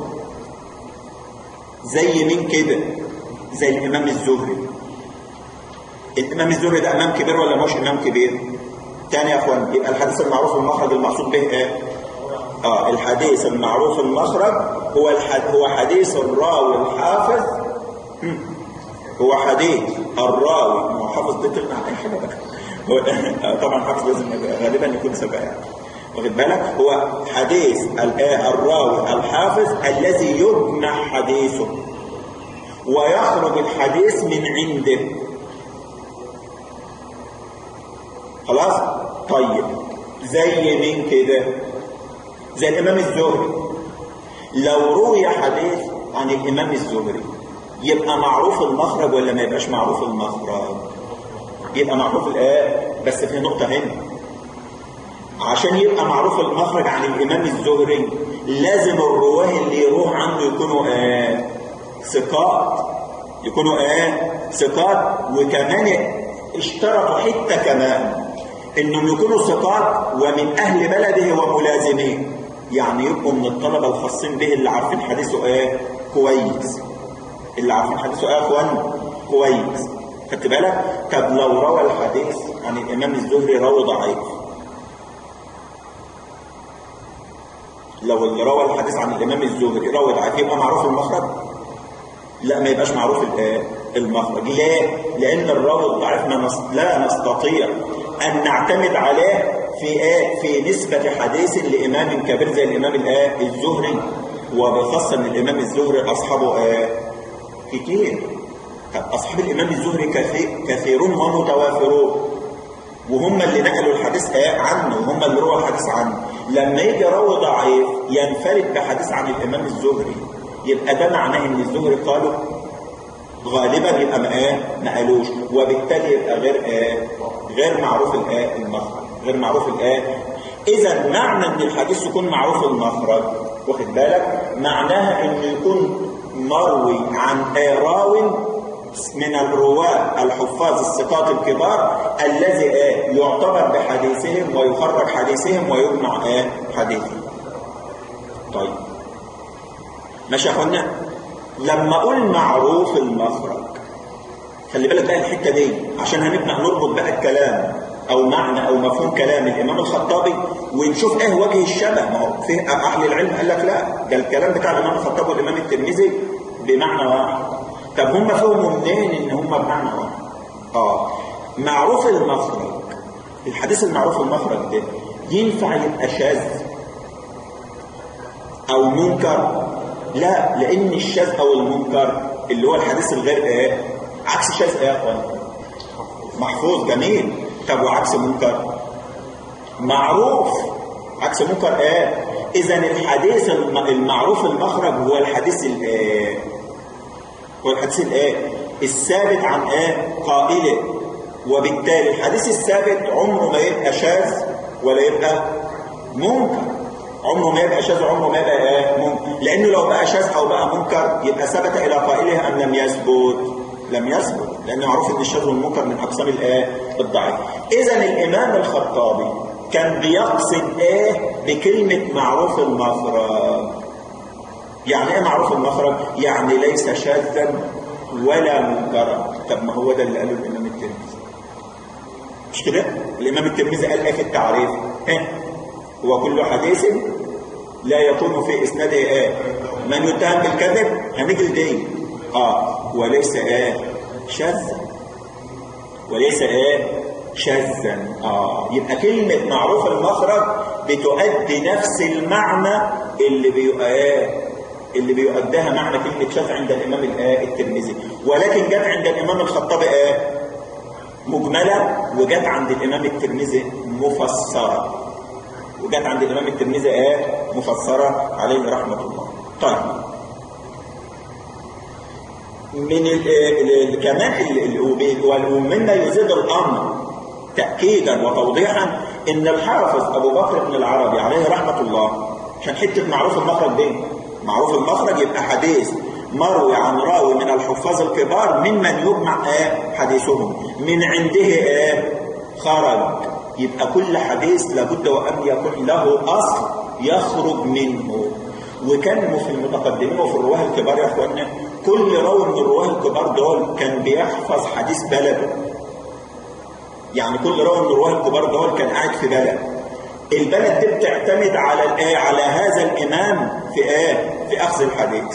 زي مين كده زي الامام الزهري الامام الزهري ده امام كبير ولا مش امام كبير تاني يا اخوان يبقى الحديث المعروف المخرج المقصود به ايه اه الحديث المعروف المخرج هو الحد هو حديث الراوي الحافظ هو حديث الراوي ما هو حافظ ده تغنى عن اي حاجه بقى هو طبعا حافظ لازم غالبا يكون سبق يعني واخد بالك هو حديث الراوي الحافظ الذي يجمع حديثه ويخرج الحديث من عنده خلاص طيب زي مين كده زي الامام الزهري لو روي حديث عن الامام الزهري يبقى معروف المخرج ولا ما يبقاش معروف المخرج يبقى معروف الايه بس في نقطه هنا عشان يبقى معروف المخرج عن الامام الزهري لازم الرواه اللي يروح عنه يكونوا آه ثقات يكونوا آه ثقات وكمان اشترطوا حته كمان انهم يكونوا ثقات ومن اهل بلده وملازمين يعني يبقوا من الطلبه الخاصين به اللي عارفين حديثه ايه كويس اللي عارفين حديثه ايه يا اخوان كويس خدت بالك طب لو روى الحديث عن الامام الزهري راوي ضعيف لو اللي روى الحديث عن الامام الزهري راوي ضعيف يبقى معروف المخرج لا ما يبقاش معروف المخرج ليه لان الراوي الضعيف ما لا نستطيع ان نعتمد عليه في ايه في نسبه حديث لامام كبير زي الامام الايه الزهري وبخاصه ان الامام الزهري اصحابه ايه كتير طب اصحاب الامام الزهري كثير كثيرون ومتوافرون وهم اللي نقلوا الحديث ايه عنه وهم اللي روى الحديث عنه لما يجي راوي ضعيف ينفرد بحديث عن الامام الزهري يبقى ده معناه ان الزهري قالوا غالبا يبقى ما ايه ما قالوش وبالتالي يبقى غير ايه غير معروف الايه المخرج غير معروف الايه اذا معنى ان الحديث يكون معروف المخرج واخد بالك معناها انه يكون مروي عن راو من الرواة الحفاظ الثقات الكبار الذي ايه يعتبر بحديثهم ويخرج حديثهم ويجمع ايه حديثهم طيب ماشي يا اخوانا لما اقول معروف المخرج خلي بالك بقى الحته دي عشان هنبدا نربط بقى الكلام او معنى او مفهوم كلام الامام الخطابي ونشوف ايه وجه الشبه ما هو في اهل العلم قال لك لا ده الكلام بتاع الامام الخطابي والامام الترمذي بمعنى واحد طب هم فهموا منين ان هم بمعنى واحد اه معروف المخرج الحديث المعروف المخرج ده ينفع يبقى شاذ او منكر لا لان الشاذ او المنكر اللي هو الحديث الغير ايه عكس شاذ ايه يا اخوان محفوظ جميل طب وعكس منكر معروف عكس منكر ايه اذا الحديث المعروف المخرج هو الحديث الايه هو الحديث الايه الثابت عن ايه قائله وبالتالي الحديث الثابت عمره ما يبقى شاذ ولا يبقى منكر عمره ما يبقى شاذ عمره ما يبقى ايه منكر لانه لو بقى شاذ او بقى منكر يبقى ثبت الى قائله ام لم يثبت لم يثبت لان معروف ان الشاذ والمنكر من اقسام الايه الضعيف اذا الامام الخطابي كان بيقصد ايه بكلمه معروف المخرج يعني ايه معروف المخرج يعني ليس شاذا ولا منكرا طب ما هو ده اللي قاله الامام الترمذي مش كده الامام الترمذي قال ايه في التعريف ايه هو كل حديث لا يكون في اسناده ايه من يتهم بالكذب هنيجي لدي اه وليس ايه شاذا وليس ايه شاذا اه يبقى كلمه معروف المخرج بتؤدي نفس المعنى اللي بيبقى ايه اللي بيؤديها معنى كلمه شاذ عند الامام الايه الترمذي ولكن جت عند الامام الخطابي ايه مجمله وجت عند الامام الترمذي مفسره وجت عند الإمام الترمذي آيات مفسرة عليه رحمة الله طيب من ال ال كمان ومما يزيد الأمر تأكيدا وتوضيحا إن الحافظ أبو بكر بن العربي عليه رحمة الله عشان حتة معروف المخرج دي معروف المخرج يبقى حديث مروي عن راوي من الحفاظ الكبار ممن يجمع آه حديثهم من عنده آه خرج يبقى كل حديث لابد وأن يكون له أصل يخرج منه وكان في المتقدمين وفي الرواه الكبار يا اخوانا كل راوي من الرواه الكبار دول كان بيحفظ حديث بلده يعني كل راوي من الرواه الكبار دول كان قاعد في بلد البلد دي بتعتمد على الايه على هذا الامام في ايه في اخذ الحديث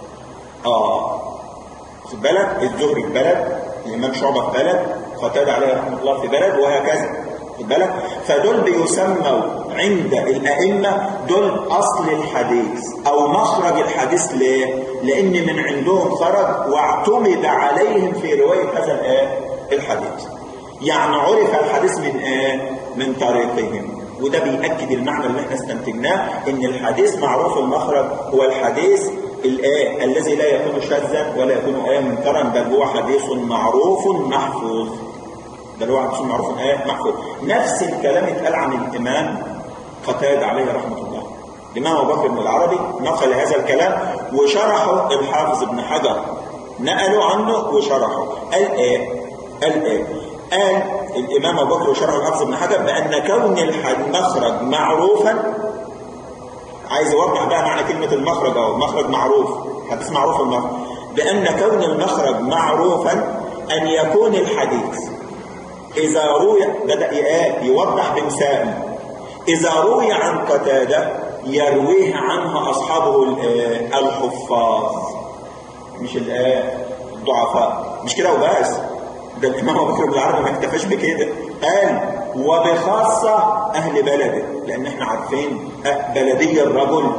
اه خد بالك الزهري في بلد الامام شعبه في بلد قتاده عليه رحمه الله في بلد وهكذا خد بالك فدول بيسموا عند الأئمة دول أصل الحديث أو مخرج الحديث ليه؟ لأن من عندهم خرج واعتمد عليهم في رواية هذا الآه الحديث يعني عرف الحديث من آه من طريقهم وده بيأكد المعنى اللي احنا استنتجناه ان الحديث معروف المخرج هو الحديث الآه الذي لا يكون شاذا ولا يكون آه منكرا بل هو حديث معروف محفوظ بل هو حديث معروف آه محفوظ نفس الكلام اتقال عن الإمام قتادة عليه رحمة الله الإمام أبو بكر بن العربي نقل هذا الكلام وشرحه الحافظ ابن حجر نقلوا عنه وشرحه قال ايه قال ايه قال الإمام أبو بكر وشرح الحافظ ابن حجر بأن كون المخرج معروفا عايز يوضح بقى معنى كلمة المخرج أو المخرج معروف حديث معروف المخرج بأن كون المخرج معروفا أن يكون الحديث إذا روي بدأ يوضح بمثال إذا روي عن قتادة يرويه عنها أصحابه الحفاظ مش الضعفاء مش كده وبس ده الإمام أبو بكر بن العربي ما اكتفاش بكده قال وبخاصة أهل بلده لأن احنا عارفين بلدي الرجل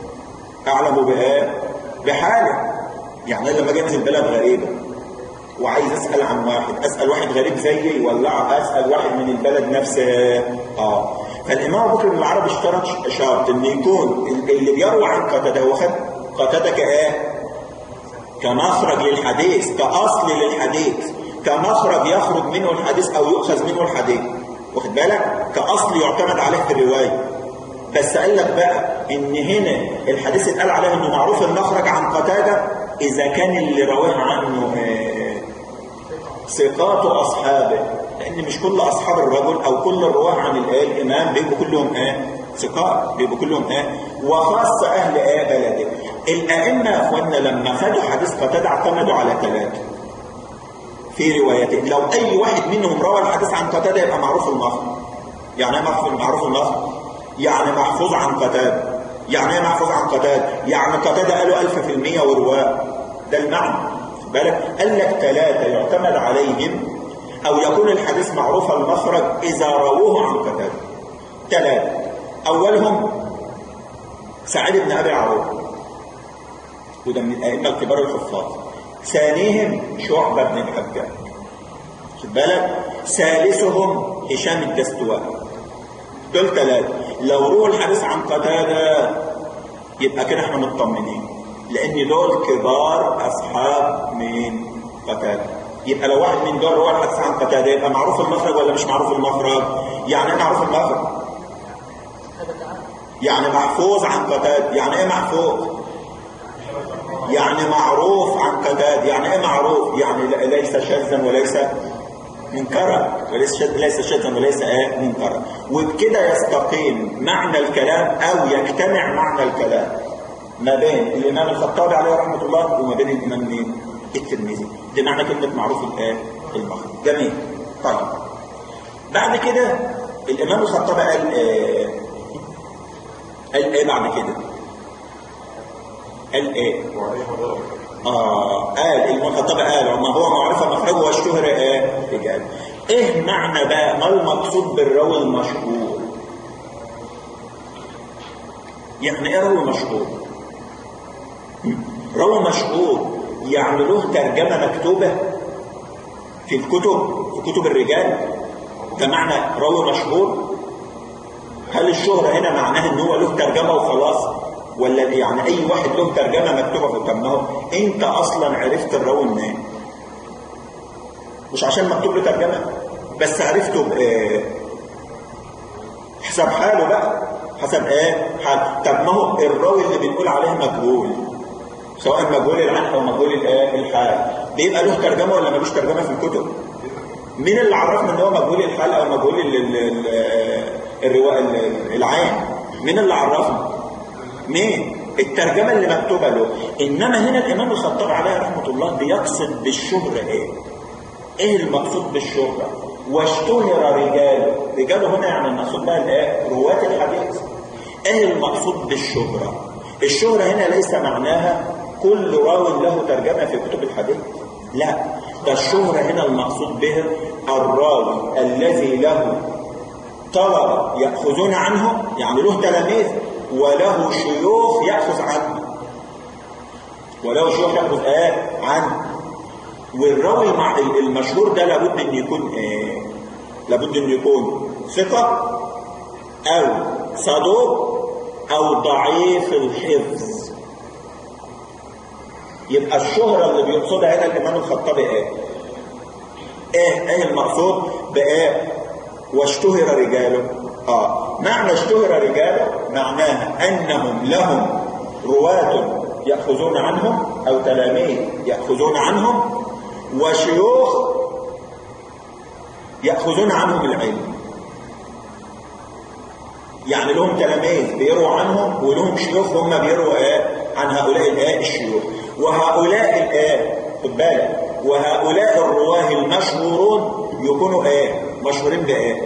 أعلم بإيه بحاله يعني لما جاي من بلد غريبة وعايز أسأل عن واحد أسأل واحد غريب زيي ولا أسأل واحد من البلد نفسه آه فالإمام أبو بكر بن العربي اشترط شرط إن يكون اللي بيروي عن قتادة هو خد قتادة كإيه؟ كمخرج للحديث كأصل للحديث كمخرج يخرج منه الحديث أو يؤخذ منه الحديث واخد بالك كأصل يعتمد عليه في الرواية بس قال لك بقى إن هنا الحديث اتقال عليه إنه معروف المخرج عن قتادة إذا كان اللي رواه عنه ثقات أصحابه لأن مش كل أصحاب الرجل أو كل الرواه عن الإمام بيبقوا كلهم إيه ثقات بيبقوا كلهم إيه وخاصة أهل إيه بلده الأئمة يا أخوانا لما خدوا حديث قتادة اعتمدوا على ثلاثة في روايته لو أي واحد منهم روى الحديث عن قتادة يبقى معروف المخرج يعني ايه معروف المخرج يعني محفوظ عن قتادة يعني ايه محفوظ عن قتادة يعني قتادة قالوا ألف في المية ورواه ده المعنى بالك قال لك ثلاثة يعتمد عليهم أو يكون الحديث معروف المخرج إذا رووه عن قتادة ثلاثة أولهم سعيد بن أبي عروف وده من الأئمة الكبار الحفاظ ثانيهم شعبة بن الحجاج خد بالك ثالثهم هشام الدستوائي دول ثلاثة لو رووا الحديث عن قتادة يبقى كده احنا مطمنين لأن دول كبار أصحاب من قتادة يبقى لو واحد من دول روى الحديث عن قتادة يبقى معروف المخرج ولا مش معروف المخرج؟ يعني ايه معروف المخرج؟ يعني محفوظ عن قتادة يعني ايه محفوظ؟ يعني معروف عن قتادة يعني ايه معروف؟ يعني ليس شاذا وليس منكرا وليس شاذ ليس شاذا وليس ايه منكرا وبكده يستقيم معنى الكلام او يجتمع معنى الكلام ما بين الامام الخطابي عليه رحمه الله وما بين الامام مين؟ الترمذي دي معنى كلمه معروف الايه؟ المخرج جميل طيب بعد كده الامام الخطابي قال آه قال ايه بعد كده قال ايه وعليه مدار اه قال المخاطب قال ما هو معرفه مخرجه واشتهر ايه رجال ايه معنى بقى ما المقصود بالراوي المشهور يعني ايه راوي مشهور راوي مشهور يعني له ترجمه مكتوبه في الكتب في كتب الرجال ده معنى راوي مشهور هل الشهرة هنا معناها ان هو له ترجمة وخلاص ولا يعني اي واحد له ترجمة مكتوبة في طب ما هو انت اصلا عرفت الراوي منين مش عشان مكتوب له ترجمة بس عرفته بايه حسب حاله بقى حسب ايه حال طب ما هو الراوي اللي بنقول عليه مجهول سواء مجهول العن او مجهول الايه الحال بيبقى له ترجمة ولا ملوش ترجمة في الكتب مين اللي عرفنا ان هو مجهول الحال او مجهول ال- ال- ال- الروا... ال- العين مين اللي عرفنا مين الترجمه اللي مكتوبه له انما هنا الامام الخطاب عليه رحمه الله بيقصد بالشهره ايه ايه المقصود بالشهره واشتهر رجال رجاله هنا يعني المقصود بقى الايه رواه الحديث ايه المقصود بالشهره الشهره هنا ليس معناها كل راو له ترجمه في كتب الحديث لا ده الشهره هنا المقصود به الراوي الذي له طلبة يأخذون عنه يعني له تلاميذ وله شيوخ يأخذ عنه وله شيوخ يأخذ آه عنه والراوي المع- المشهور ده لابد ان يكون آه لابد ان يكون ثقة او صدوق او ضعيف الحفظ يبقى الشهرة اللي بيقصدها هنا الامام الخطابي ايه ايه ايه المقصود بايه واشتهر رجاله اه معنى اشتهر رجاله معناها انهم لهم رواة يأخذون عنهم او تلاميذ يأخذون عنهم وشيوخ يأخذون عنهم العلم يعني لهم تلاميذ بيروا عنهم ولهم شيوخ هم بيروا ايه عن هؤلاء الايه الشيوخ وهؤلاء الايه خد بالك وهؤلاء الرواه المشهورون يكونوا ايه مشهورين بايه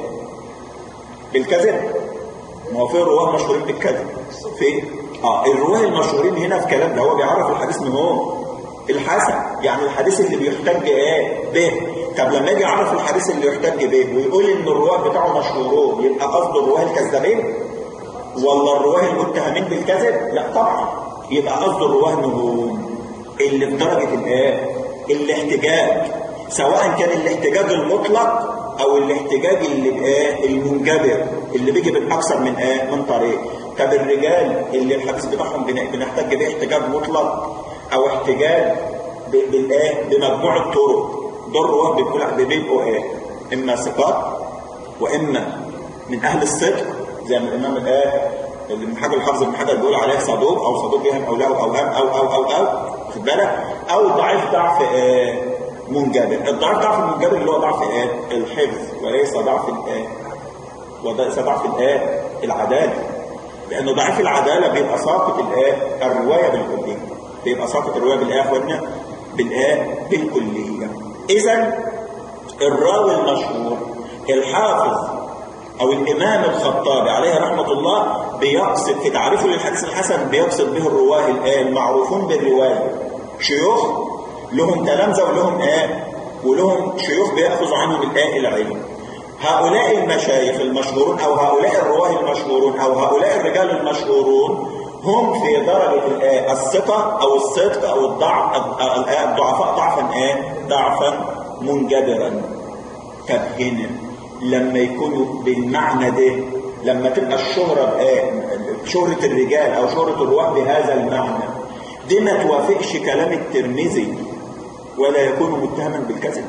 بالكذب ما هو في رواه مشهورين بالكذب في اه الرواه المشهورين هنا في كلام ده هو بيعرف الحديث من هو الحسن يعني الحديث اللي بيحتج ايه به طب لما يجي يعرف الحديث اللي يحتج به ويقول ان الرواه بتاعه مشهورون يبقى قصده الرواه الكذابين ولا الرواه المتهمين بالكذب لا طبعا يبقى قصده الرواه انهم اللي في درجه الايه الاحتجاج سواء كان الاحتجاج المطلق او الاحتجاج اللي بايه المنجبر اللي بيجي من اكثر من ايه من طريق طب الرجال اللي الحديث بتاعهم بن- بنحتاج به احتجاج مطلق او احتجاج ب- بالايه بمجموعه طرق دول رواه بيقول بيبقوا ايه اما ثقات واما من اهل الصدق زي ما الامام الايه اللي من حاجه الحافظ ابن حجر بيقول عليه صدوق او صدوق يهم او له اوهام او او او او خد بالك او ضعيف ضعف آه، منجبر الضعيف ضعف المنجبر اللي هو ضعف ايه الحفظ وليس ضعف الايه وليس ضعف الايه العداله لانه ضعيف العداله بيبقى ساقط الايه الروايه بالكليه بيبقى ساقط الروايه بالايه يا اخوانا بالايه بالكليه اذا الراوي المشهور الحافظ او الامام الخطابي عليه رحمه الله بيقصد في تعريفه للحديث الحسن بيقصد به الرواه الآن المعروفون بالروايه شيوخ لهم تلامذه ولهم ايه ولهم شيوخ بياخذ عنهم الايه العلم هؤلاء المشايخ المشهورون او هؤلاء الرواه المشهورون او هؤلاء الرجال المشهورون هم في درجه الايه الثقه او الصدق او الضعف الضعفاء ضعفا ايه ضعفا منجبرا طب هنا لما يكونوا بالمعنى ده لما تبقى الشهرة بآه شهرة الرجال أو شهرة الرواة بهذا المعنى دي ما توافقش كلام الترمذي ولا يكون متهما بالكذب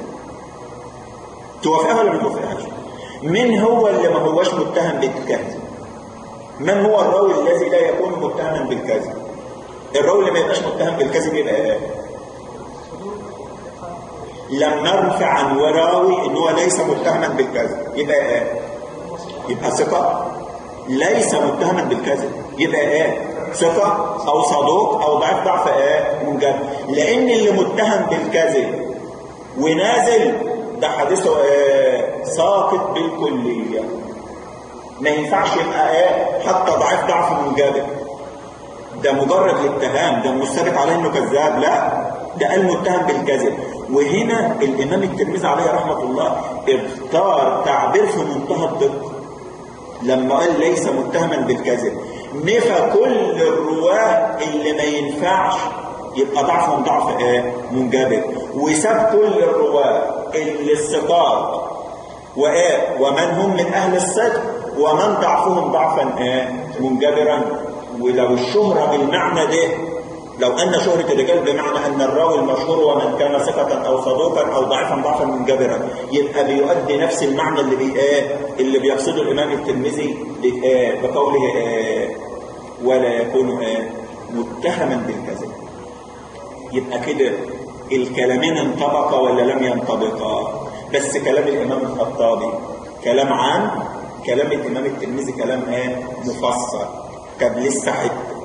توافقها ولا ما توافقهاش من هو اللي ما هوش متهم بالكذب من هو الراوي الذي لا يكون متهما بالكذب الراوي اللي ما يبقاش متهم بالكذب يبقى ايه لم نرفع عن وراوي ان هو ليس متهما بالكذب يبقى ايه يبقى ثقه ليس متهما بالكذب يبقى ايه ثقه او صدوق او ضعيف ضعف ايه منجد لان اللي متهم بالكذب ونازل ده حديثه ايه ساقط بالكليه ما ينفعش يبقى ايه حتى ضعيف ضعف منجبر ده مجرد الاتهام ده مش ثابت عليه انه كذاب لا ده قال متهم بالكذب وهنا الامام الترمذي عليه رحمه الله اختار تعبير في منتهى الدقه لما قال ليس متهما بالكذب نفى كل الرواه اللي ما ينفعش يبقى ضعفهم ضعف ايه منجبر وساب كل الرواه اللي الثقات وايه ومن هم من اهل الصدق ومن ضعفهم ضعفا ايه منجبرا ولو الشهرة بالمعنى ده لو أن شهرة الرجال بمعنى أن الراوي المشهور ومن كان ثقة أو صدوقا أو ضعيفا ضعفا منجبرا يبقى بيؤدي نفس المعنى اللي بي آه اللي بيقصده الإمام الترمذي آه بقوله آه ولا يكون آه متهما بالكذب يبقى كده الكلامين انطبقا ولا لم ينطبقا بس كلام الإمام الخطابي كلام عام كلام الإمام الترمذي كلام ايه مفصل طب لسه حته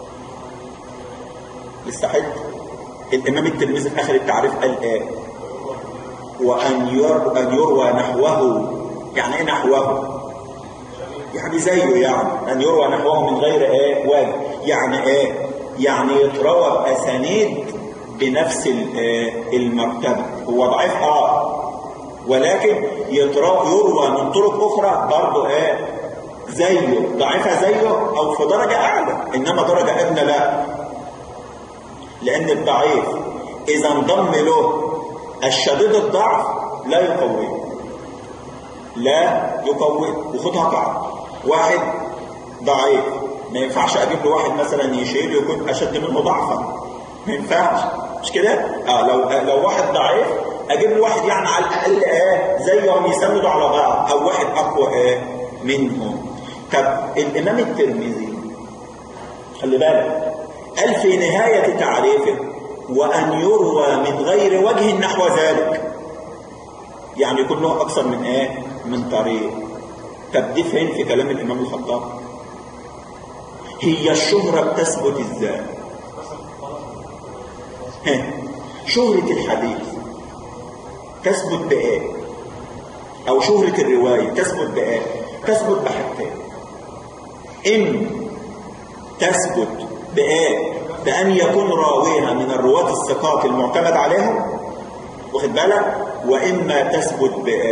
لسه حته الامام الترمذي في اخر التعريف قال ايه وان يروى ان يروى نحوه يعني ايه نحوه يعني زيه يعني ان يروى نحوه من غير ايه وجه يعني ايه يعني يتروى باسانيد بنفس المرتبه هو ضعيف اه ولكن يروى من طرق اخرى برضه ايه زيه ضعيفة زيه أو في درجة أعلى إنما درجة أدنى لا لأن الضعيف إذا انضم له الشديد الضعف لا يقويه لا يقويه وخدها قاعدة واحد ضعيف ما ينفعش أجيب له واحد مثلا يشيل يكون أشد منه ضعفا ما ينفعش مش كده؟ اه لو لو واحد ضعيف اجيب له واحد يعني على الاقل ايه زيهم يسندوا على بعض او واحد اقوى ايه منهم طب الإمام الترمذي خلي بالك قال في نهاية تعريفه وأن يروى من غير وجه نحو ذلك يعني يكون له أكثر من إيه؟ من طريق طب دي فين في كلام الإمام الخطاب؟ هي الشهرة بتثبت إزاي؟ شهرة الحديث تثبت بإيه؟ أو شهرة الرواية تثبت بإيه؟ تثبت بحاجتين إن تثبت بإيه؟ بأن يكون راويها من الرواة الثقات المعتمد عليهم واخد بالك وإما تثبت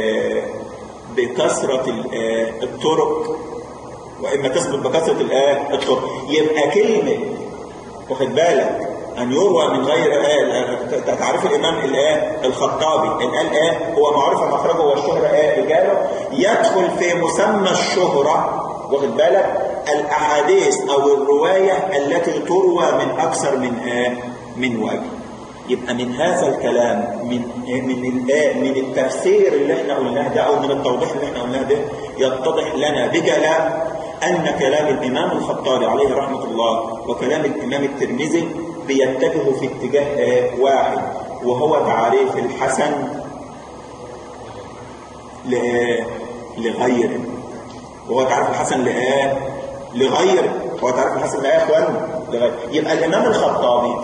بكثرة الطرق وإما تثبت بكثرة الطرق يبقى كلمة واخد بالك أن يروى من غير تعريف الإمام الآه الخطابي إن قال آه هو معروف مخرجه والشهرة آه رجاله يدخل في مسمى الشهرة واخد بالك الأحاديث أو الرواية التي تروى من أكثر من آه من وجه يبقى من هذا الكلام من من من التفسير اللي احنا قلناه ده او من التوضيح اللي احنا قلناه ده يتضح لنا بجلاء ان كلام الامام الخطابي عليه رحمه الله وكلام الامام الترمذي بيتجهوا في اتجاه واحد وهو تعريف الحسن لغيره وهو تعريف الحسن لآه لغيره هو تعريف الحسن لآه يا اخوان لغيره يبقى الامام الخطابي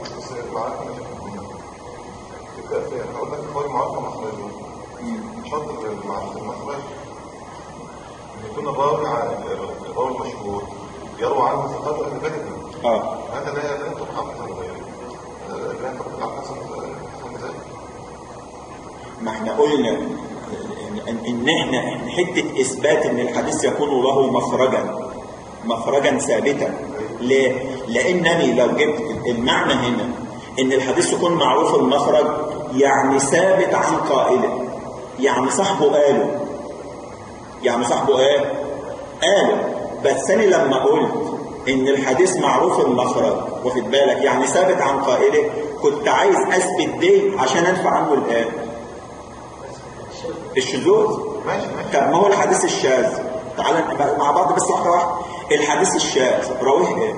هقول لك قول معرفة مخرجه شرط معرفة المخرج ان يكون الراوي الراوي المشهور يروى عنه ثقات اهل بلده اه هذا لا لا ينطبق على حسن غيره لا ينطبق على حسن حسن ذلك ما احنا قلنا ان, إن احنا حته اثبات ان الحديث يكون له مخرجا مخرجا ثابتا ليه؟ لانني لو جبت المعنى هنا ان الحديث يكون معروف المخرج يعني ثابت عن قائله يعني صاحبه قاله يعني صاحبه ايه قاله بس انا لما قلت ان الحديث معروف المخرج واخد بالك يعني ثابت عن قائله كنت عايز اثبت دي عشان انفع عنه الان الشذوذ ماشي ماشي طب ما هو الحديث الشاذ تعال نبقى مع بعض بس واحده واحده الحديث الشاذ راويه ايه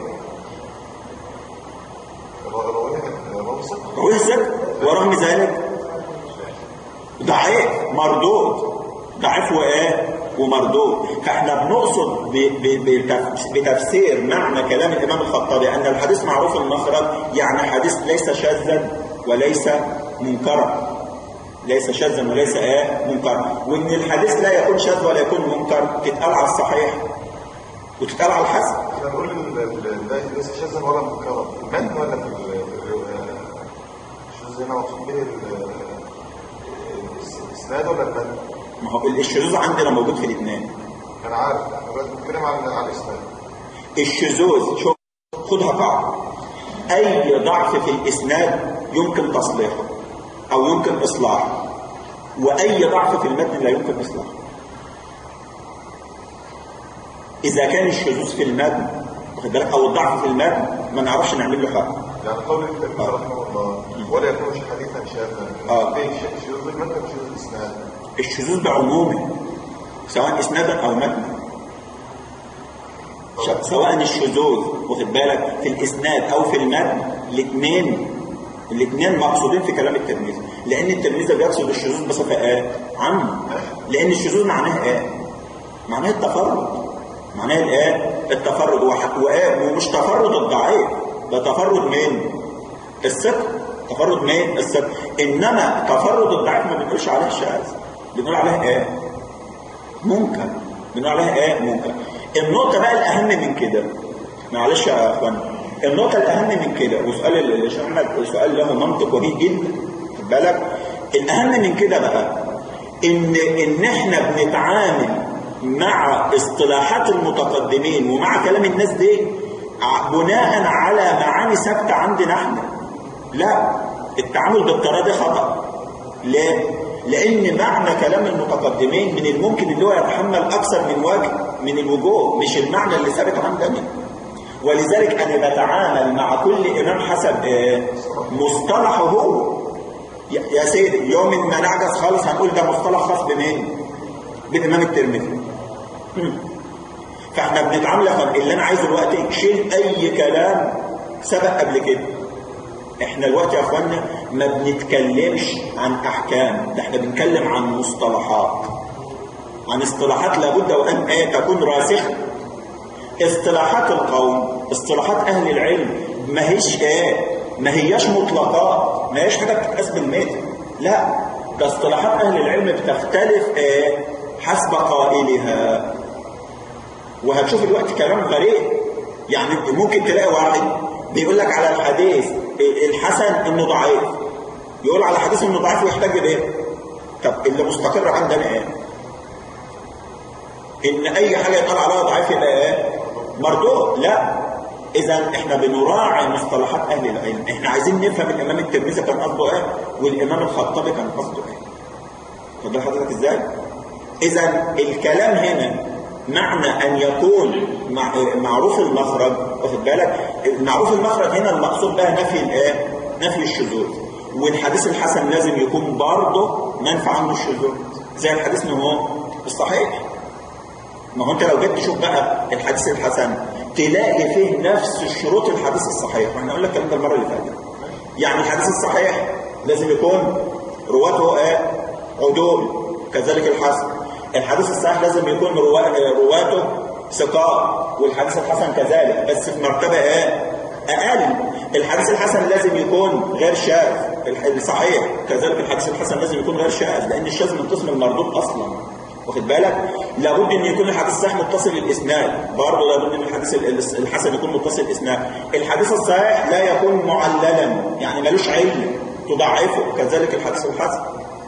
الراوي الراوي ثقة راويه ثقه ورغم ذلك ضعيف مردود ضعيف وايه ومردود فاحنا بنقصد ب- ب- بتف- بتفسير معنى كلام الامام الخطابي ان الحديث معروف المخرج يعني حديث ليس شاذا وليس منكرا ليس شاذا وليس آه منكر وان الحديث لا يكون شاذ ولا يكون منكر تتقال على الصحيح وتتقال على الحسن احنا بنقول ال- ال- ال- ليس شاذا ولا منكرا في المتن ولا في ال- ال- الشذوذ هنا مقصود به ال- الاسناد ولا المتن؟ ما هو الشذوذ عندنا موجود في الاثنين انا عارف احنا بس بنتكلم عن عن الاسناد الشذوذ شوف خدها قاعدة أي ضعف في الإسناد يمكن تصليحه أو يمكن إصلاحه وأي ضعف في المتن لا يمكن إصلاحه إذا كان الشذوذ في المتن واخد بالك أو الضعف في المتن ما نعرفش نعمل له حاجة يعني قول التلميذ رحمه الله ولا يكون حديثا شاذا آه. بين ش- شذوذ المتن وشذوذ الاسناد الشذوذ بعمومه سواء إسنادا أو متنا ش- سواء الشذوذ واخد بالك في الإسناد أو في المتن الاثنين الاثنين مقصودين في كلام التلميذ لأن التلميذ بيقصد الشذوذ بصفة إيه؟ عامة لأن الشذوذ معناه إيه؟ معناه التفرد معناه الإيه؟ التفرد وح- وإيه؟ ومش تفرد الضعيف ده تفرد مين؟ الثقة تفرد مين؟ الثقة إنما تفرد الضعيف ما بنقولش عليه شاذ بنقول عليه إيه؟ منكر بنقول عليها ايه منكر النقطة بقى الأهم من كده معلش يا اخوان النقطة الأهم من كده وسؤال اللي شرحنا سؤال له منطق وجيه جدا خد بالك الأهم من كده بقى إن إن إحنا بنتعامل مع اصطلاحات المتقدمين ومع كلام الناس دي ع- بناء على معاني ثابتة عندنا احنا لا التعامل بالطريقة دي خطأ ليه؟ لأن معنى كلام المتقدمين من الممكن اللي هو يتحمل أكثر من وجه من الوجوه مش المعنى اللي ثابت عندنا ولذلك أنا بتعامل مع كل إمام حسب آه، مصطلحه هو يا يا سيدي يوم ما نعجز خالص هنقول ده مصطلح خاص بمين؟ بالإمام الترمذي مم. فاحنا بنتعامل يا أخوان، اللي أنا عايزه دلوقتي شيل أي كلام سبق قبل كده احنا دلوقتي يا اخوانا ما بنتكلمش عن احكام ده احنا بنتكلم عن مصطلحات عن اصطلاحات لابد وان ايه تكون راسخه اصطلاحات القوم اصطلاحات اهل العلم ما هيش ايه ما هياش مطلقات ما هيش حاجه بتتقاس بالمتر لا ده اصطلاحات اهل العلم بتختلف ايه حسب قائلها وهتشوف الوقت كلام غريب يعني ممكن تلاقي واحد بيقول لك على الحديث الحسن انه ضعيف يقول على الحديث انه ضعيف ويحتاج بايه طب اللي مستقر عندنا ايه ان اي حاجه يتقال عليها ضعيف يبقى ايه مردود لا اذا احنا بنراعي مصطلحات اهل العلم احنا عايزين نفهم الامام الترمذي كان قصده ايه والامام الخطابي كان قصده ايه فده حضرتك ازاي اذا الكلام هنا معنى ان يكون مع معروف المخرج واخد بالك معروف المخرج هنا المقصود بها نفي الايه نفي الشذوذ والحديث الحسن لازم يكون برضه منفع عنه الشذوذ زي الحديث ما هو الصحيح ما هو انت لو جيت تشوف بقى الحديث الحسن تلاقي فيه نفس الشروط الحديث الصحيح واحنا قلنا الكلام ده المره اللي فاتت يعني الحديث الصحيح لازم يكون رواته ايه عدول كذلك الحسن الحديث الصحيح لازم يكون روا- رواته ثقات والحديث الحسن كذلك بس في مرتبه ايه اقل الحديث الحسن لازم يكون غير شاذ الح- الصحيح كذلك الحديث الحسن لازم يكون غير شاذ لان الشاذ من قسم المردود اصلا واخد بالك لابد ان يكون الحديث الصحيح متصل الاسناد برضه لابد ان الحديث ال- الحسن يكون متصل الاسناد الحديث الصحيح لا يكون معللا يعني ملوش علم تضعفه كذلك الحديث الحسن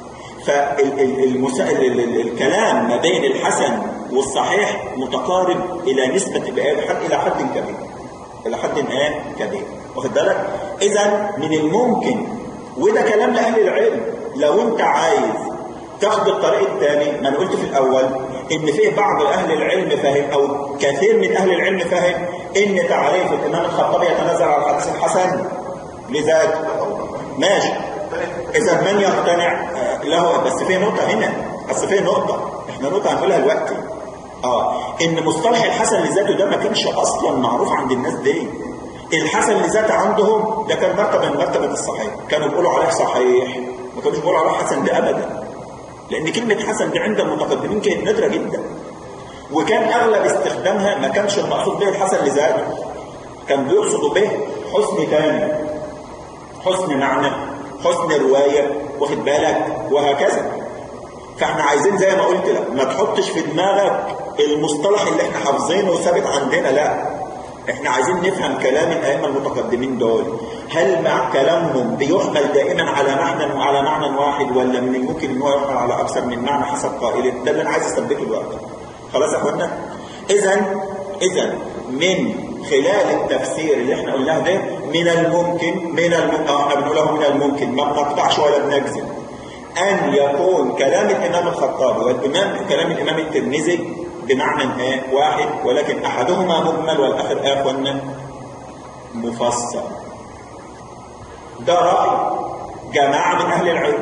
فالكلام ما بين الحسن والصحيح متقارب الى نسبه بقى- حد الى حد كبير الى حد ايه كبير واخد بالك اذا من الممكن وده كلام لاهل العلم لو انت عايز تاخد الطريق الثاني ما انا قلت في الاول ان فيه بعض اهل العلم فاهم او كثير من اهل العلم فاهم ان تعريف الامام الخطابي يتنازل على الحديث الحسن لذاته ماشي اذا من يقتنع آه، له بس في نقطه هنا بس في نقطه احنا نقطه هنقولها دلوقتي اه ان مصطلح الحسن لذاته ده ما كانش اصلا معروف عند الناس دي الحسن لذاته عندهم ده كان مرتبه من مرتبه الصحيح كانوا بيقولوا عليه صحيح ما كانوش بيقولوا عليه حسن ده ابدا لان كلمه حسن دي عند المتقدمين كانت نادره جدا وكان اغلب استخدامها ما كانش المقصود به الحسن لذاته كان بيقصدوا به حسن تاني حسن معنى حسن رواية واخد بالك وهكذا فاحنا عايزين زي ما قلت لك ما تحطش في دماغك المصطلح اللي احنا حافظينه وثابت عندنا لا احنا عايزين نفهم كلام الائمه المتقدمين دول هل مع كلامهم بيحمل دائما على معنى على معنى واحد ولا من الممكن ان هو يحمل على اكثر من معنى حسب قائله ده اللي انا عايز اثبته دلوقتي خلاص يا اخوانا اذا اذا من خلال التفسير اللي احنا قلناه ده من الممكن من الممكن اه احنا بنقوله من الممكن ما بنقطعش ولا بنجزم ان يكون كلام الامام الخطابي والامام كلام الامام الترمذي بمعنى ايه واحد ولكن احدهما مجمل والاخر ايه اخوانا مفصل ده راي جماعه من اهل العلم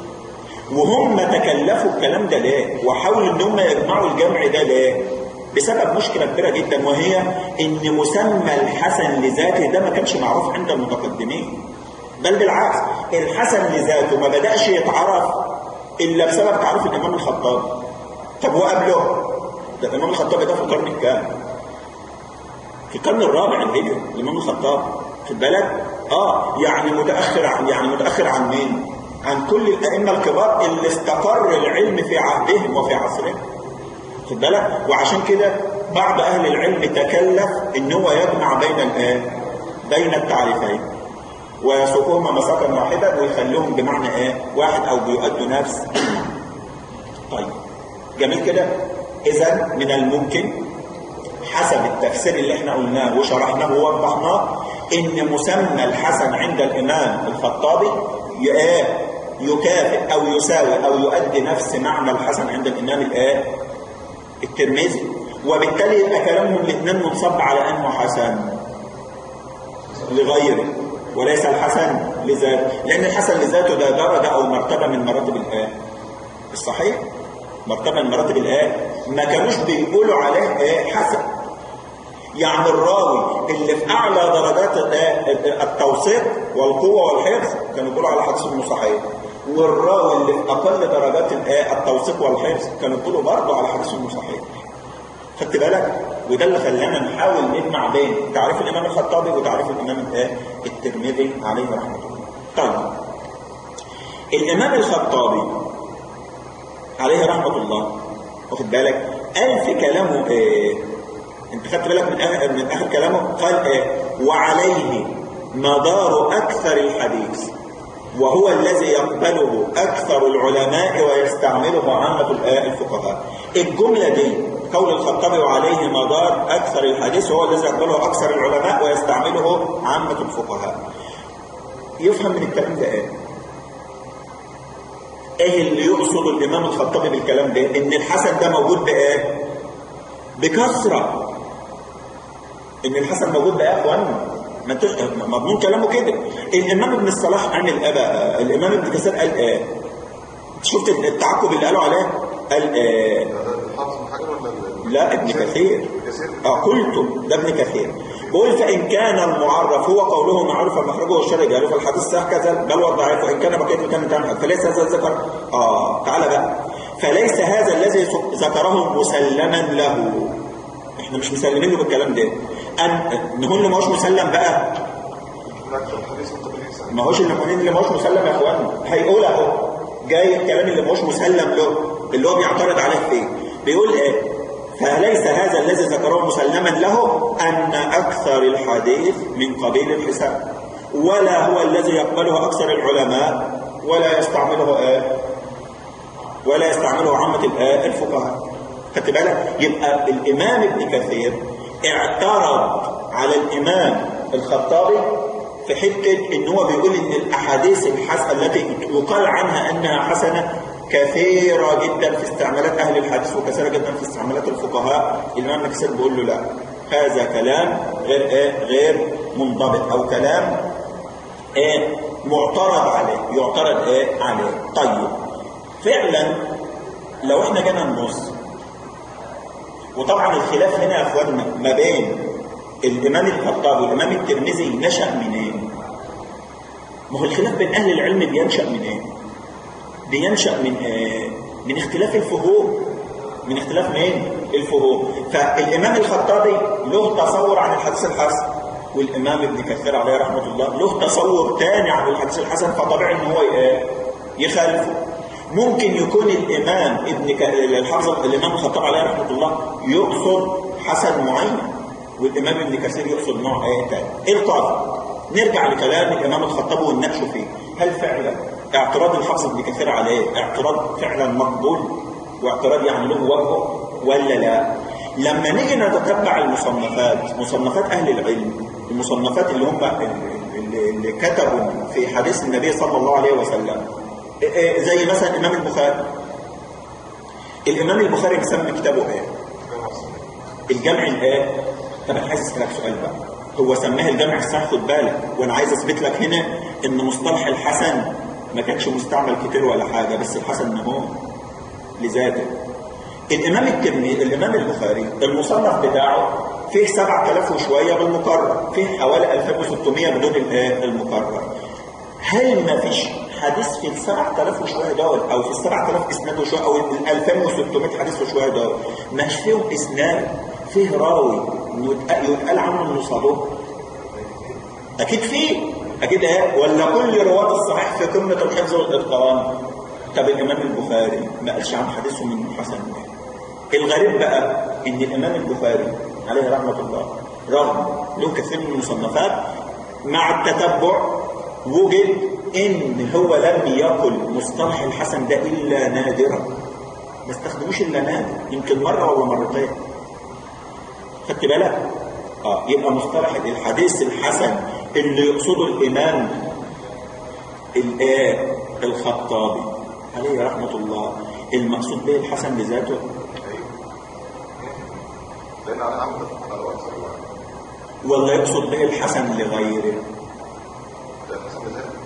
وهم تكلفوا الكلام ده ليه وحاولوا ان هم يجمعوا الجمع ده ليه بسبب مشكلة كبيرة جدا وهي ان مسمى الحسن لذاته ده ما كانش معروف عند المتقدمين بل بالعكس الحسن لذاته ما بدأش يتعرف الا بسبب تعريف الامام الخطابي طب هو قبله ده الامام الخطابي ده في القرن الكام في القرن الرابع الهجري الامام الخطابي في بالك اه يعني متاخر عن يعني متاخر عن مين عن كل الائمه الكبار اللي استقر العلم في عهدهم وفي عصرهم خد بالك وعشان كده بعض اهل العلم تكلف ان هو يجمع بين الايه بين التعريفين ويسوقهما مساقا واحدا ويخليهم بمعنى ايه واحد او بيؤدوا نفس طيب جميل كده اذا من الممكن حسب التفسير اللي احنا قلناه وشرحناه ووضحناه ان مسمى الحسن عند الامام الخطابي يكافئ او يساوي او يؤدي نفس معنى الحسن عند الامام الايه الترمذي وبالتالي يبقى كلامهم الاثنين منصب على انه حسن لغيره وليس الحسن لذاته لان الحسن لذاته ده درجه او مرتبه من مراتب الايه الصحيح مرتبه من مراتب الايه ما كانوش بيقولوا عليه ايه حسن يعني الراوي اللي في اعلى درجات التوثيق والقوه والحفظ كانوا بيقولوا على حديث انه صحيح والراوي اللي في اقل درجات التوثيق والحفظ كانوا بيقولوا برضه على حديث انه صحيح خدت بالك وده اللي خلانا نحاول نجمع بين تعريف الامام الخطابي وتعريف الامام الترمذي عليه رحمه الله طيب الامام الخطابي عليه رحمه الله واخد بالك قال في كلامه إيه انت خدت بالك من اخر من اخر كلامه قال ايه وعليه مدار اكثر الحديث وهو الذي يقبله اكثر العلماء ويستعمله عامه الفقهاء الجمله دي قول الخطابي وعليه مدار اكثر الحديث وهو الذي يقبله اكثر العلماء ويستعمله عامه الفقهاء يفهم من الكلام ده ايه ايه اللي يقصد الامام الخطابي بالكلام ده ان الحسن ده موجود بايه بكثره ان الحسن موجود بايه يا اخوانا ما انتوش مضمون كلامه كده الامام ابن الصلاح عن الاباء الامام ابن كثير قال ايه شفت التعقب اللي قالوا عليه قال ايه لا ابن كثير اه قلت ده ابن كثير بقول فإن كان المعرف هو قوله معروف مخرجه والشرع قالوا فالحديث صح كذا بل وضعيف وإن كان بقية كان تنهى فليس هذا الذكر آه تعالى بقى فليس هذا الذي ذكره مسلما له احنا مش مسلمين له بالكلام ده أن نقول له ما هوش مسلم بقى ما هوش المؤمنين اللي ما هوش مسلم يا اخوانا هيقول اهو جاي الكلام اللي ما هوش مسلم له اللي هو بيعترض عليه فيه بيقول ايه فليس هذا الذي ذكره مسلما له أن أكثر الحديث من قبيل الحساب ولا هو الذي يقبله أكثر العلماء ولا يستعمله آه ولا يستعمله عامة الفقهاء خدت بالك يبقى الإمام ابن كثير اعترض على الإمام الخطابي في حتة ان هو بيقول ان الاحاديث الحسنة التي يقال عنها انها حسنة كثيرة جدا في استعمالات اهل الحديث وكثيرة جدا في استعمالات الفقهاء الامام ابن كثير بيقول له لا هذا كلام غير ايه غير منضبط او كلام ايه معترض عليه يعترض ايه عليه طيب فعلا لو احنا جينا نبص وطبعا الخلاف هنا يا اخواننا ما بين الامام الخطابي والامام الترمذي نشا منين ما هو الخلاف بين اهل العلم بينشا منين بينشا من آه من اختلاف الفهوم من اختلاف مين الفهوم فالامام الخطابي له تصور عن الحديث الحسن والامام ابن كثير عليه رحمه الله له تصور تاني عن الحديث الحسن فطبيعي ان هو ايه يخالفه ممكن يكون الامام ابن ك... الحافظ الامام الخطاب عليه رحمه الله يقصد حسن معين والامام ابن كثير يقصد نوع ايه تاني ايه القاضي نرجع لكلام الامام الخطاب ونناقشه فيه هل فعلا اعتراض الحافظ ابن كثير عليه اعتراض فعلا مقبول واعتراض يعني له وجهه ولا لا لما نيجي نتتبع المصنفات مصنفات اهل العلم المصنفات اللي هم اللي, اللي كتبوا في حديث النبي صلى الله عليه وسلم زي مثلا الامام البخاري الامام البخاري مسمي كتابه ايه الجمع الايه طب انا عايز اسالك سؤال بقى هو سماه الجمع الصحيح خد بالك وانا عايز اثبت لك هنا ان مصطلح الحسن ما كانش مستعمل كتير ولا حاجه بس الحسن هو لذاته الامام الترمذي الامام البخاري المصنف بتاعه فيه 7000 وشويه بالمكرر فيه حوالي 2600 بدون المكرر هل ما فيش حديث في ال 7000 وشويه دول او في ال 7000 اسناد وشويه او ال 2600 حديث وشويه دول مش فيهم اسناد فيه راوي يتقال عنه انه صدوق اكيد فيه اكيد ايه ولا كل رواه الصحيح في قمه الحفظ والاتقان طب الامام البخاري ما قالش عن حديثه من حسن الغريب بقى ان الامام البخاري عليه رحمه الله رغم له كثير من المصنفات مع التتبع وجد ان هو لم يقل مصطلح الحسن ده الا نادرا ما استخدموش الا نادر يمكن مره ولا مرتين خدت بالك اه يبقى مصطلح الحديث الحسن اللي يقصده الامام الايه الخطابي عليه رحمه الله المقصود به الحسن لذاته لان انا عم على اكثر ولا يقصد به الحسن لغيره الحسن بذلك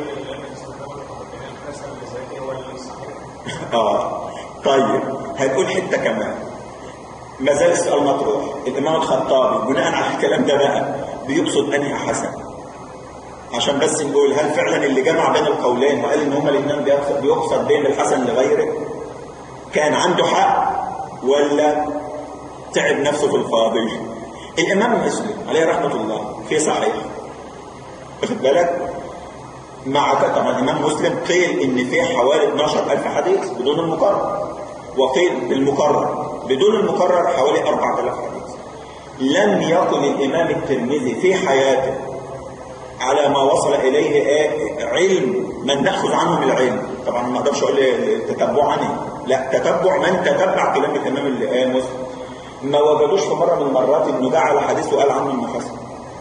اه طيب هنقول حته كمان ما زال السؤال مطروح الامام الخطابي بناء على الكلام ده بقى بيقصد انهي حسن عشان بس نقول هل فعلا اللي جمع بين القولين وقال ان هما الاثنين بيقصد بيقصد بين الحسن لغيره كان عنده حق ولا تعب نفسه في الفاضل الامام مسلم عليه رحمه الله في صحيح واخد بالك مع طبعا الامام مسلم قيل ان فيه حوالي 12000 حديث بدون المكرر وقيل المكرر بدون المكرر حوالي 4000 حديث لم يكن الامام الترمذي في حياته على ما وصل اليه علم من ناخذ عنهم العلم طبعا ما اقدرش اقول التتبع عنه لا تتبع من تتبع كلام الامام اللي مسلم ما وجدوش في مره من المرات انه جاء على حديث وقال عنه انه حسن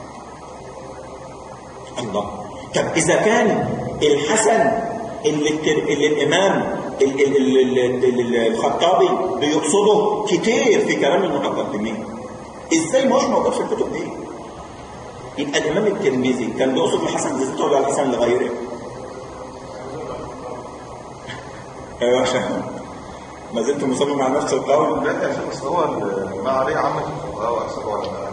الله طب اذا كان الحسن اللي, اللي الامام اللي الخطابي بيقصده كتير في كلام المتقدمين ازاي مش موجود في الكتب دي يبقى الامام الترمذي كان بيقصد الحسن لذاته ولا الحسن لغيره ايوه عشان ما زلت مصمم على نفس القول لا يا شيخ بس هو ال- ما عليه عامة الفقهاء واكثر العلماء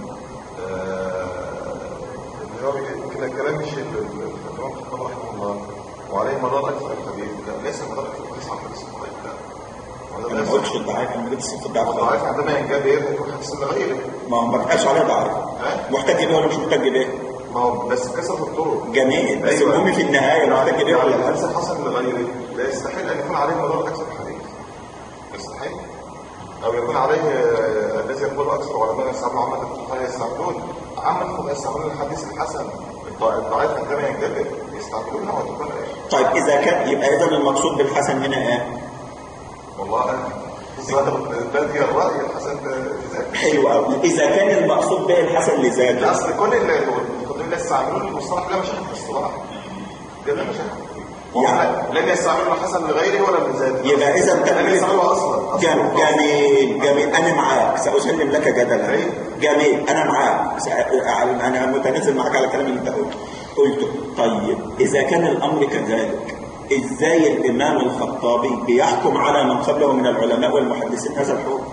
آه، اللي هو بي- كده الكلام مش ال- ال- الامام الخطاب رحمه الله وعليه مدار اكثر الحديث لا ليس مدار اكثر الحديث عن حديث الضعيف لا وهذا انا ما ليس- قلتش الضعيف انا ما جبتش صفه الضعف الضعيف عندما ينجاب يكون حديث لغيره ما هو ما بتقالش عليه ضعيف محتاج بيه ولا مش محتاج بيه ما هو بس كثرة الطرق جميل بس أيوة. المهم في النهايه محتاج بيه ولا يعني لا الحديث الحسن لغيره لا يستحيل ان يكون عليه مدار اكثر الحديث يستحيل او يكون عليه آه، الذي يقول اكثر علماء يستعملون عامه الفقهاء يستعملون عامه الفقهاء يستعملون الحديث الحسن الضع- الضعيف عندما ينجبر يستعملونه وتكون إيه؟ طيب اذا كان يبقى اذا المقصود بالحسن هنا ايه والله انا بدي الراي الحسن ذاته حلو قوي اذا كان المقصود به الحسن لذاته اصل كل اللي المقدمين يستعملون المصطلح لا مشاكل في الاصطلاح ده لا مشاكل يعني- لم يستعملوا الحسن لغيره ولا لذاته يبقى اذا لم تكمله يستعملوها اصلا جميل جميل جميل انا معاك ساسلم لك جدلا جميل انا معاك سأ- انا متنازل معاك على الكلام اللي انت قلته قلته طيب اذا كان الامر كذلك ازاي الامام الخطابي بيحكم على من قبله من العلماء والمحدثين هذا الحكم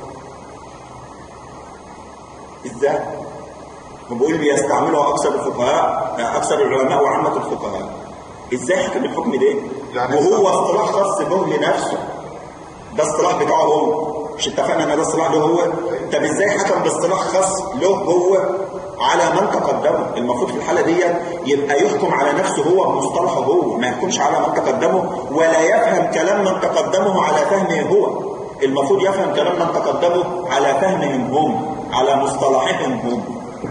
ازاي بقول بيستعمله اكثر الفقهاء اكثر العلماء وعامه الفقهاء ازاي حكم الحكم ده يعني وهو اصطلاح خاص به لنفسه ده اصطلاح بتاعه هو مش اتفقنا ان ده اصطلاح له هو طب ازاي حكم باصطلاح خاص له هو على من تقدمه المفروض في الحالة دي يبقى يحكم على نفسه هو بمصطلحه هو ما يحكمش على من تقدمه ولا يفهم كلام من تقدمه على فهمه هو المفروض يفهم كلام من تقدمه على فهمهم هم على مصطلحهم هم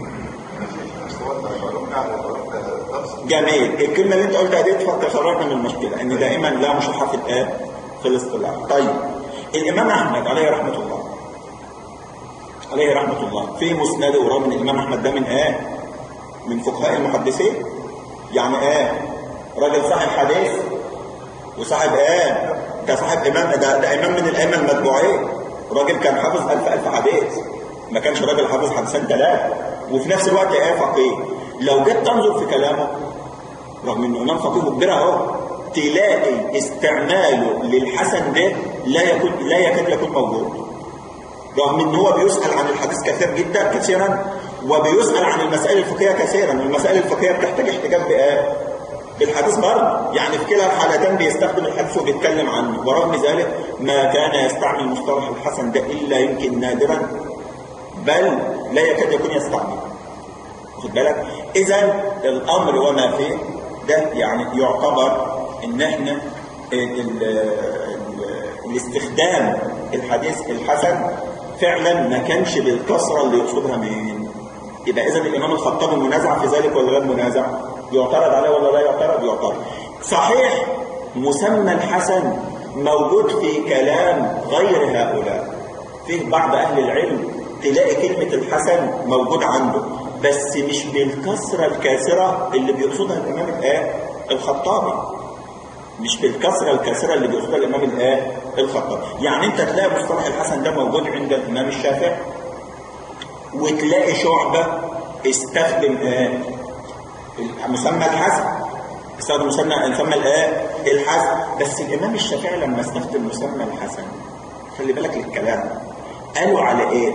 جميل الكلمة اللي انت قلتها دي تخرجنا من المشكلة ان دائما لا مشرحة في الآن في الاصطلاح طيب الإمام أحمد عليه رحمة الله عليه رحمة الله في مسنده ورغم ان الإمام أحمد ده من آه من فقهاء المحدثين يعني آه راجل صاحب حديث وصاحب آه ده صاحب إمام ده, ده إمام من الأئمة المتبوعين راجل كان حافظ ألف ألف حديث ما كانش راجل حافظ حديثين ثلاثة وفي نفس الوقت آه فقيه لو جيت تنظر في كلامه رغم انه امام فقيه كبير اهو تلاقي استعماله للحسن ده لا يكون لا يكاد يكون موجود رغم ان هو بيسال عن الحديث كثير جدا كثيرا وبيسال عن المسائل الفقهيه كثيرا والمسائل الفقهيه بتحتاج احتجاج بايه بالحديث برضه يعني في كلا الحالتين بيستخدم الحديث وبيتكلم عنه ورغم ذلك ما كان يستعمل مصطلح الحسن ده الا يمكن نادرا بل لا يكاد يكون يستعمل واخد بالك اذا الامر وما فيه ده يعني يعتبر ان احنا ال ال الاستخدام الحديث الحسن فعلا ما كانش بالكثره اللي يقصدها مين يبقى اذا الامام الخطابي منازع في ذلك ولا غير منازع يعترض عليه ولا لا يعترض يعترض صحيح مسمى الحسن موجود في كلام غير هؤلاء فيه بعض اهل العلم تلاقي كلمه الحسن موجود عنده بس مش بالكثرة الكاسرة اللي بيقصدها الإمام الآن الخطابي مش بالكثرة الكاسرة اللي بيقصدها الإمام الآن الخطابي يعني أنت تلاقي مصطلح الحسن ده موجود عند الإمام الشافعي وتلاقي شعبة استخدم آه مسمى الحسن استخدم مسمى مسمى الآن الحسن بس الإمام الشافعي لما استخدم مسمى الحسن خلي بالك الكلام قالوا على إيه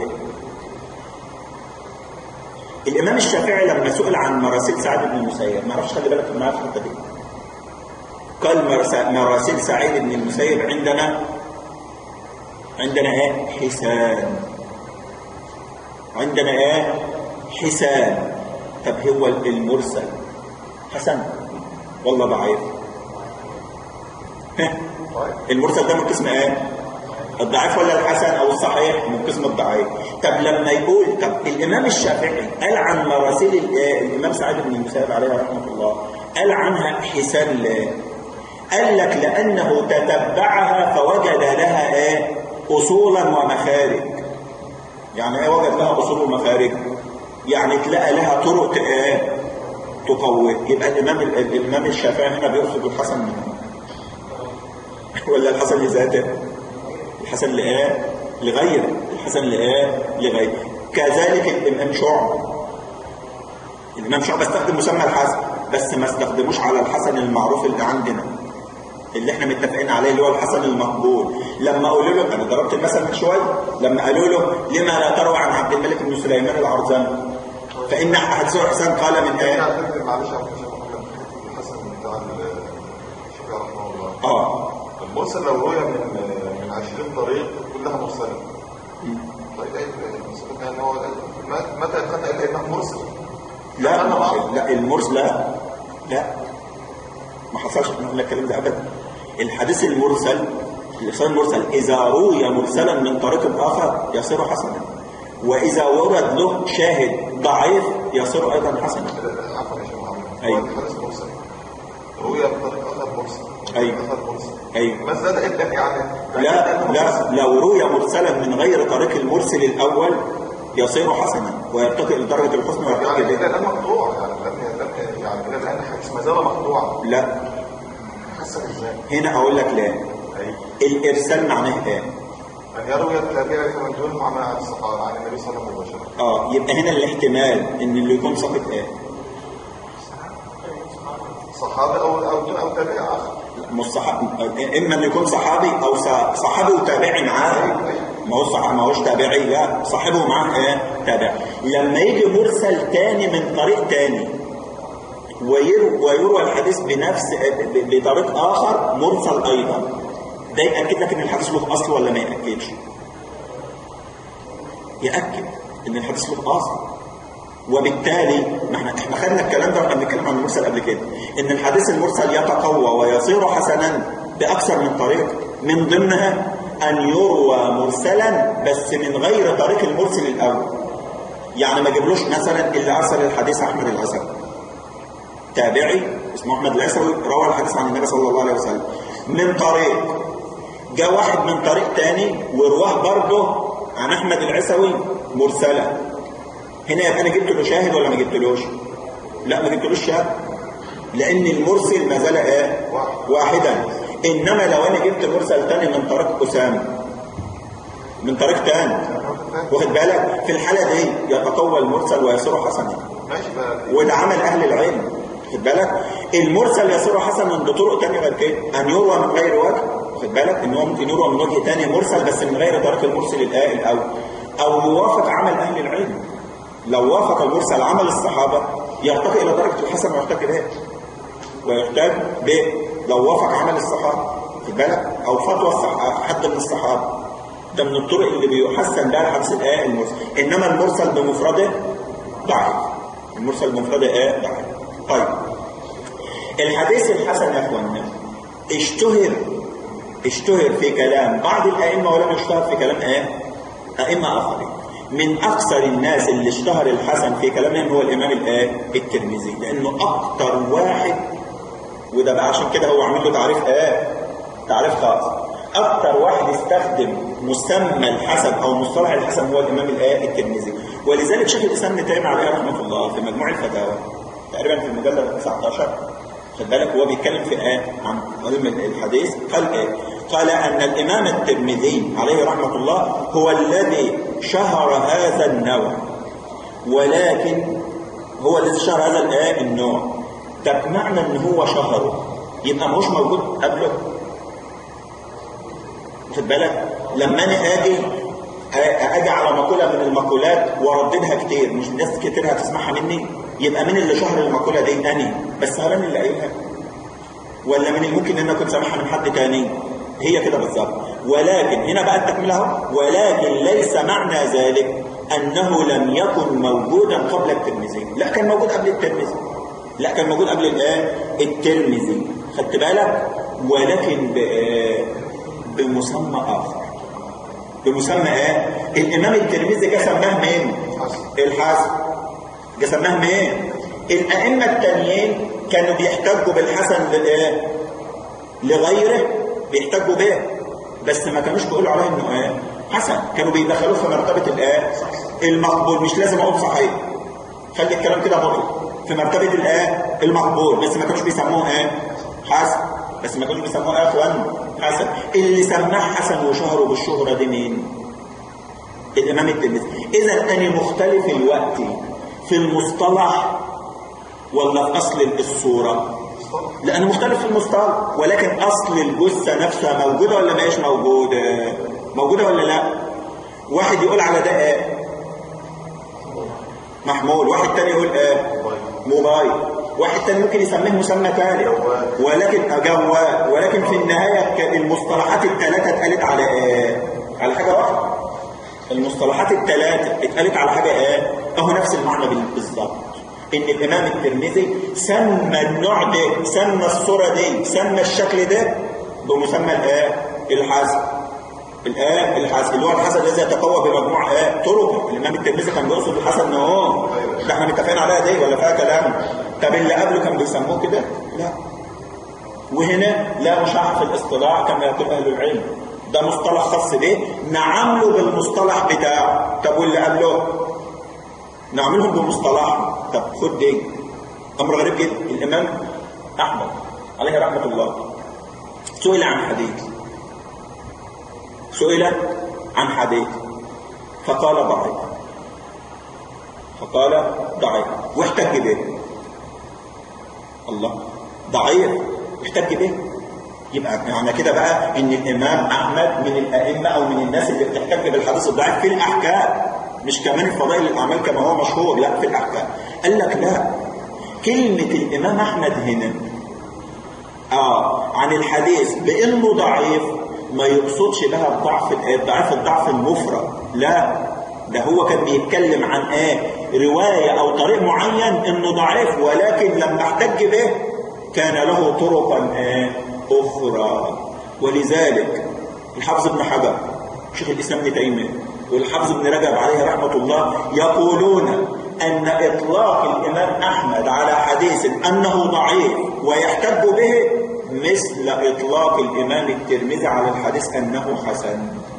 الإمام الشافعي لما سئل عن مراسيل سعيد بن المسيب ما اعرفش خلي بالك معايا في الحته دي قال مراسيل سعيد بن المسيب عندنا عندنا ايه حسان عندنا ايه حسان طب هو المرسل حسن والله ضعيف المرسل ده من قسم ايه الضعيف ولا الحسن او الصحيح من قسم الضعيف طب لما يقول طب الامام الشافعي قال عن مراسيل الامام سعيد بن المسيب عليه رحمه الله قال عنها حسان لا قال لك لانه تتبعها فوجد لها ايه اصولا ومخارج يعني ايه وجد لها اصول ومخارج يعني تلاقى لها طرق ايه تقوي يبقى الامام الامام الشافعي هنا بيقصد الحسن منه ولا الحسن لذاته الحسن لآه لغيره الحسن لآه لغيره كذلك الإمام شعب الإمام شعب استخدم مسمى الحسن بس ما استخدموش على الحسن المعروف اللي عندنا اللي احنا متفقين عليه اللي هو الحسن المقبول لما قالوا له انا ضربت المثل من شويه لما قالوا له لما لا تروى عن عبد الملك بن سليمان العرزاني فان حديث حسان قال من ايه معلش يا محمد الحسن بتاع الشافعي رحمه الله اه المرسل لو روي من من 20 طريق كلها مرسله طيب ايه المسألة ان هو متى يقنع الا انه مرسل لا لا المرسل لا لا ما حصلش احنا قلنا الكلام ده ابدا الحديث المرسل الإرسال المرسل إذا روي مرسلا من طريق آخر يصير حسنا وإذا ورد له شاهد ضعيف يصير أيضا حسنا عفوا يا شيخ محمد أيوة. هو الحديث مرسل روي بطريق اخر مرسل أيوة. اخر مرسل أيوة. ما زاد الا يعني لا لا لو روي مرسلا من غير طريق المرسل الأول يصير حسنا ويرتقي لدرجة الحسن ويرتقي يعني إليه الى الان مقطوع يعني لم لم يعني الى الان حديث ما زال مقطوعا لا حسن ازاي؟ هنا أقول لك لا ايوه الإرسال معناه إيه ان يروي التابعي من دون عمل عن الصحابه عن النبي صلى الله عليه وسلم مباشره اه يبقى هنا الاحتمال ان اللي يكون ساقط ايه صحابي او او او تابعي اخر مش صحابي اما ان يكون صحابي او ص- صحابي وتابعي معاه ما هو صح ما هوش تابعي لا صاحبه معاه ايه تابعي لما يجي مرسل تاني من طريق تاني ويروى, ويروى الحديث بنفس ب- بطريق اخر مرسل ايضا ده ياكد لك ان الحديث له اصل ولا ما ياكدش ياكد ان الحديث له اصل وبالتالي ما احنا احنا خدنا الكلام ده واحنا بنتكلم عن المرسل قبل كده ان الحديث المرسل يتقوى ويصير حسنا باكثر من طريق من ضمنها ان يروى مرسلا بس من غير طريق المرسل الاول يعني ما جبلوش مثلا اللي ارسل الحديث احمد العسل تابعي اسمه احمد العسوي روى الحديث عن النبي صلى الله عليه وسلم من طريق جاء واحد من طريق تاني ورواه برضه عن احمد العسوي مرسلا هنا يبقى انا جبت له شاهد ولا ما جبتلوش لا ما جبتلوش شاهد لان المرسل ما زال ايه واحدا انما لو انا جبت مرسل تاني من طريق اسامه من طريق تاني واخد بالك في الحاله دي يتقوى المرسل ويصير حسنا ماشي بقى وده عمل اهل العلم واخد بالك المرسل يصير حسنا بطرق تانية غير كده ان يروى من غير وجه واخد بالك ان هو ممكن يروى من وجه تاني مرسل بس من غير طريق المرسل الايه الاول او يوافق عمل اهل العلم لو وافق المرسل عمل الصحابه يرتقي الى درجه الحسن ويرتقي به ويحتاج به لو وافق عمل الصحابه واخد بالك او فتوى الصح- حد من الصحابه ده من الطرق اللي بيحسن بها الحديث الايه المرسل انما المرسل بمفرده ضعيف المرسل بمفرده ايه ضعيف طيب الحديث الحسن يا اخوانا اشتهر اشتهر في كلام بعض الائمه ولم يشتهر في كلام ايه ائمه اخرين من اكثر الناس اللي اشتهر الحسن في كلامهم هو الامام الايه الترمذي لانه اكثر واحد وده بقى عشان كده هو عامل له تعريف ايه تعريف خاص اكثر واحد استخدم مسمى الحسن او مصطلح الحسن هو الامام الايه الترمذي ولذلك شيخ الاسلام ابن تيميه عليه رحمه الله في مجموع الفتاوى تقريبا في المجلد 19 خد بالك هو بيتكلم في ايه عن علم الحديث قال ايه قال ان الامام الترمذي عليه رحمه الله هو الذي شهر هذا النوع ولكن هو الذي شهر هذا الايه النوع طب معنى ان هو شهره يبقى مش موجود قبله واخد بالك لما انا اجي اجي على مقوله من المقولات وارددها كتير مش ناس كتير هتسمعها مني يبقى مين اللي شهر المقوله دي اني بس هل انا اللي قايلها ولا من الممكن ان انا كنت سامعها من حد تاني هي كده بالظبط ولكن هنا بقى التكمله اهو ولكن ليس معنى ذلك انه لم يكن موجودا قبل الترمذي لا كان موجود قبل الترمذي لا كان موجود قبل الايه الترمذي خدت بالك ولكن ب- بمسمى اخر بمسمى ايه الامام الترمذي جه سماه مين الحسن جه سماه مين الائمه التانيين كانوا بيحتجوا بالحسن للايه لغيره بيحتجوا به بس ما كانوش بيقولوا عليه انه ايه حسن كانوا بيدخلوه في مرتبه الايه المقبول مش لازم اقول صحيح خلي الكلام كده مطلق في مرتبه الايه المقبول بس ما كانوش بيسموه ايه حسن بس ما كانوش بيسموه ايه يا اخوان حسن اللي سماه حسن وشهره بالشهره دي مين الامام الترمذي اذا انا مختلف الوقت في المصطلح ولا في اصل الصوره لانه مختلف في المصطلح ولكن اصل الجثه نفسها موجوده ولا ما هيش موجوده موجوده ولا لا واحد يقول على ده ايه محمول واحد تاني يقول ايه موبايل واحد تاني ممكن يسميه مسمى ثالث ولكن جوال ولكن في النهايه كان المصطلحات الثلاثه اتقالت على ايه على حاجه واحده المصطلحات الثلاثه اتقالت على حاجه ايه اهو نفس المعنى بال- بالظبط ان الامام الترمذي سمى النوع ده سمى الصوره دي سمى الشكل ده بمسمى الايه الحسن الايه الحسن اللي هو الحسن الذي يتقوى بمجموع ايه طرق الامام الترمذي كان بيقصد الحسن اهو ده احنا متفقين عليها دي ولا فيها كلام طب اللي قبله كان بيسموه كده لا وهنا لا مشاع في الاصطلاح كما يقول اهل العلم ده مصطلح خاص به نعامله بالمصطلح بتاعه طب واللي قبله نعملهم بمصطلح طب خد دي امر غريب جدا الامام احمد عليه رحمه الله سئل عن حديث سئل عن حديث فقال ضعيف فقال ضعيف واحتج به الله ضعيف احتج به يبقى معنى كده بقى ان الامام احمد من الائمه او من الناس اللي بتحتج بالحديث الضعيف في الاحكام مش كمان في فضائل الاعمال كما هو مشهور لا في الاحكام قال لك لا كلمه الامام احمد هنا اه عن الحديث بانه ضعيف ما يقصدش بها الضعف الضعف الضعف المفرط لا ده هو كان بيتكلم عن ايه رواية او طريق معين انه ضعيف ولكن لما احتج به كان له طرقا ايه اخرى ولذلك الحافظ ابن حجر شيخ الاسلام ابن تيميه والحافظ ابن رجب عليه رحمه الله يقولون ان اطلاق الامام احمد على حديث انه ضعيف ويحتج به مثل اطلاق الامام الترمذي على الحديث انه حسن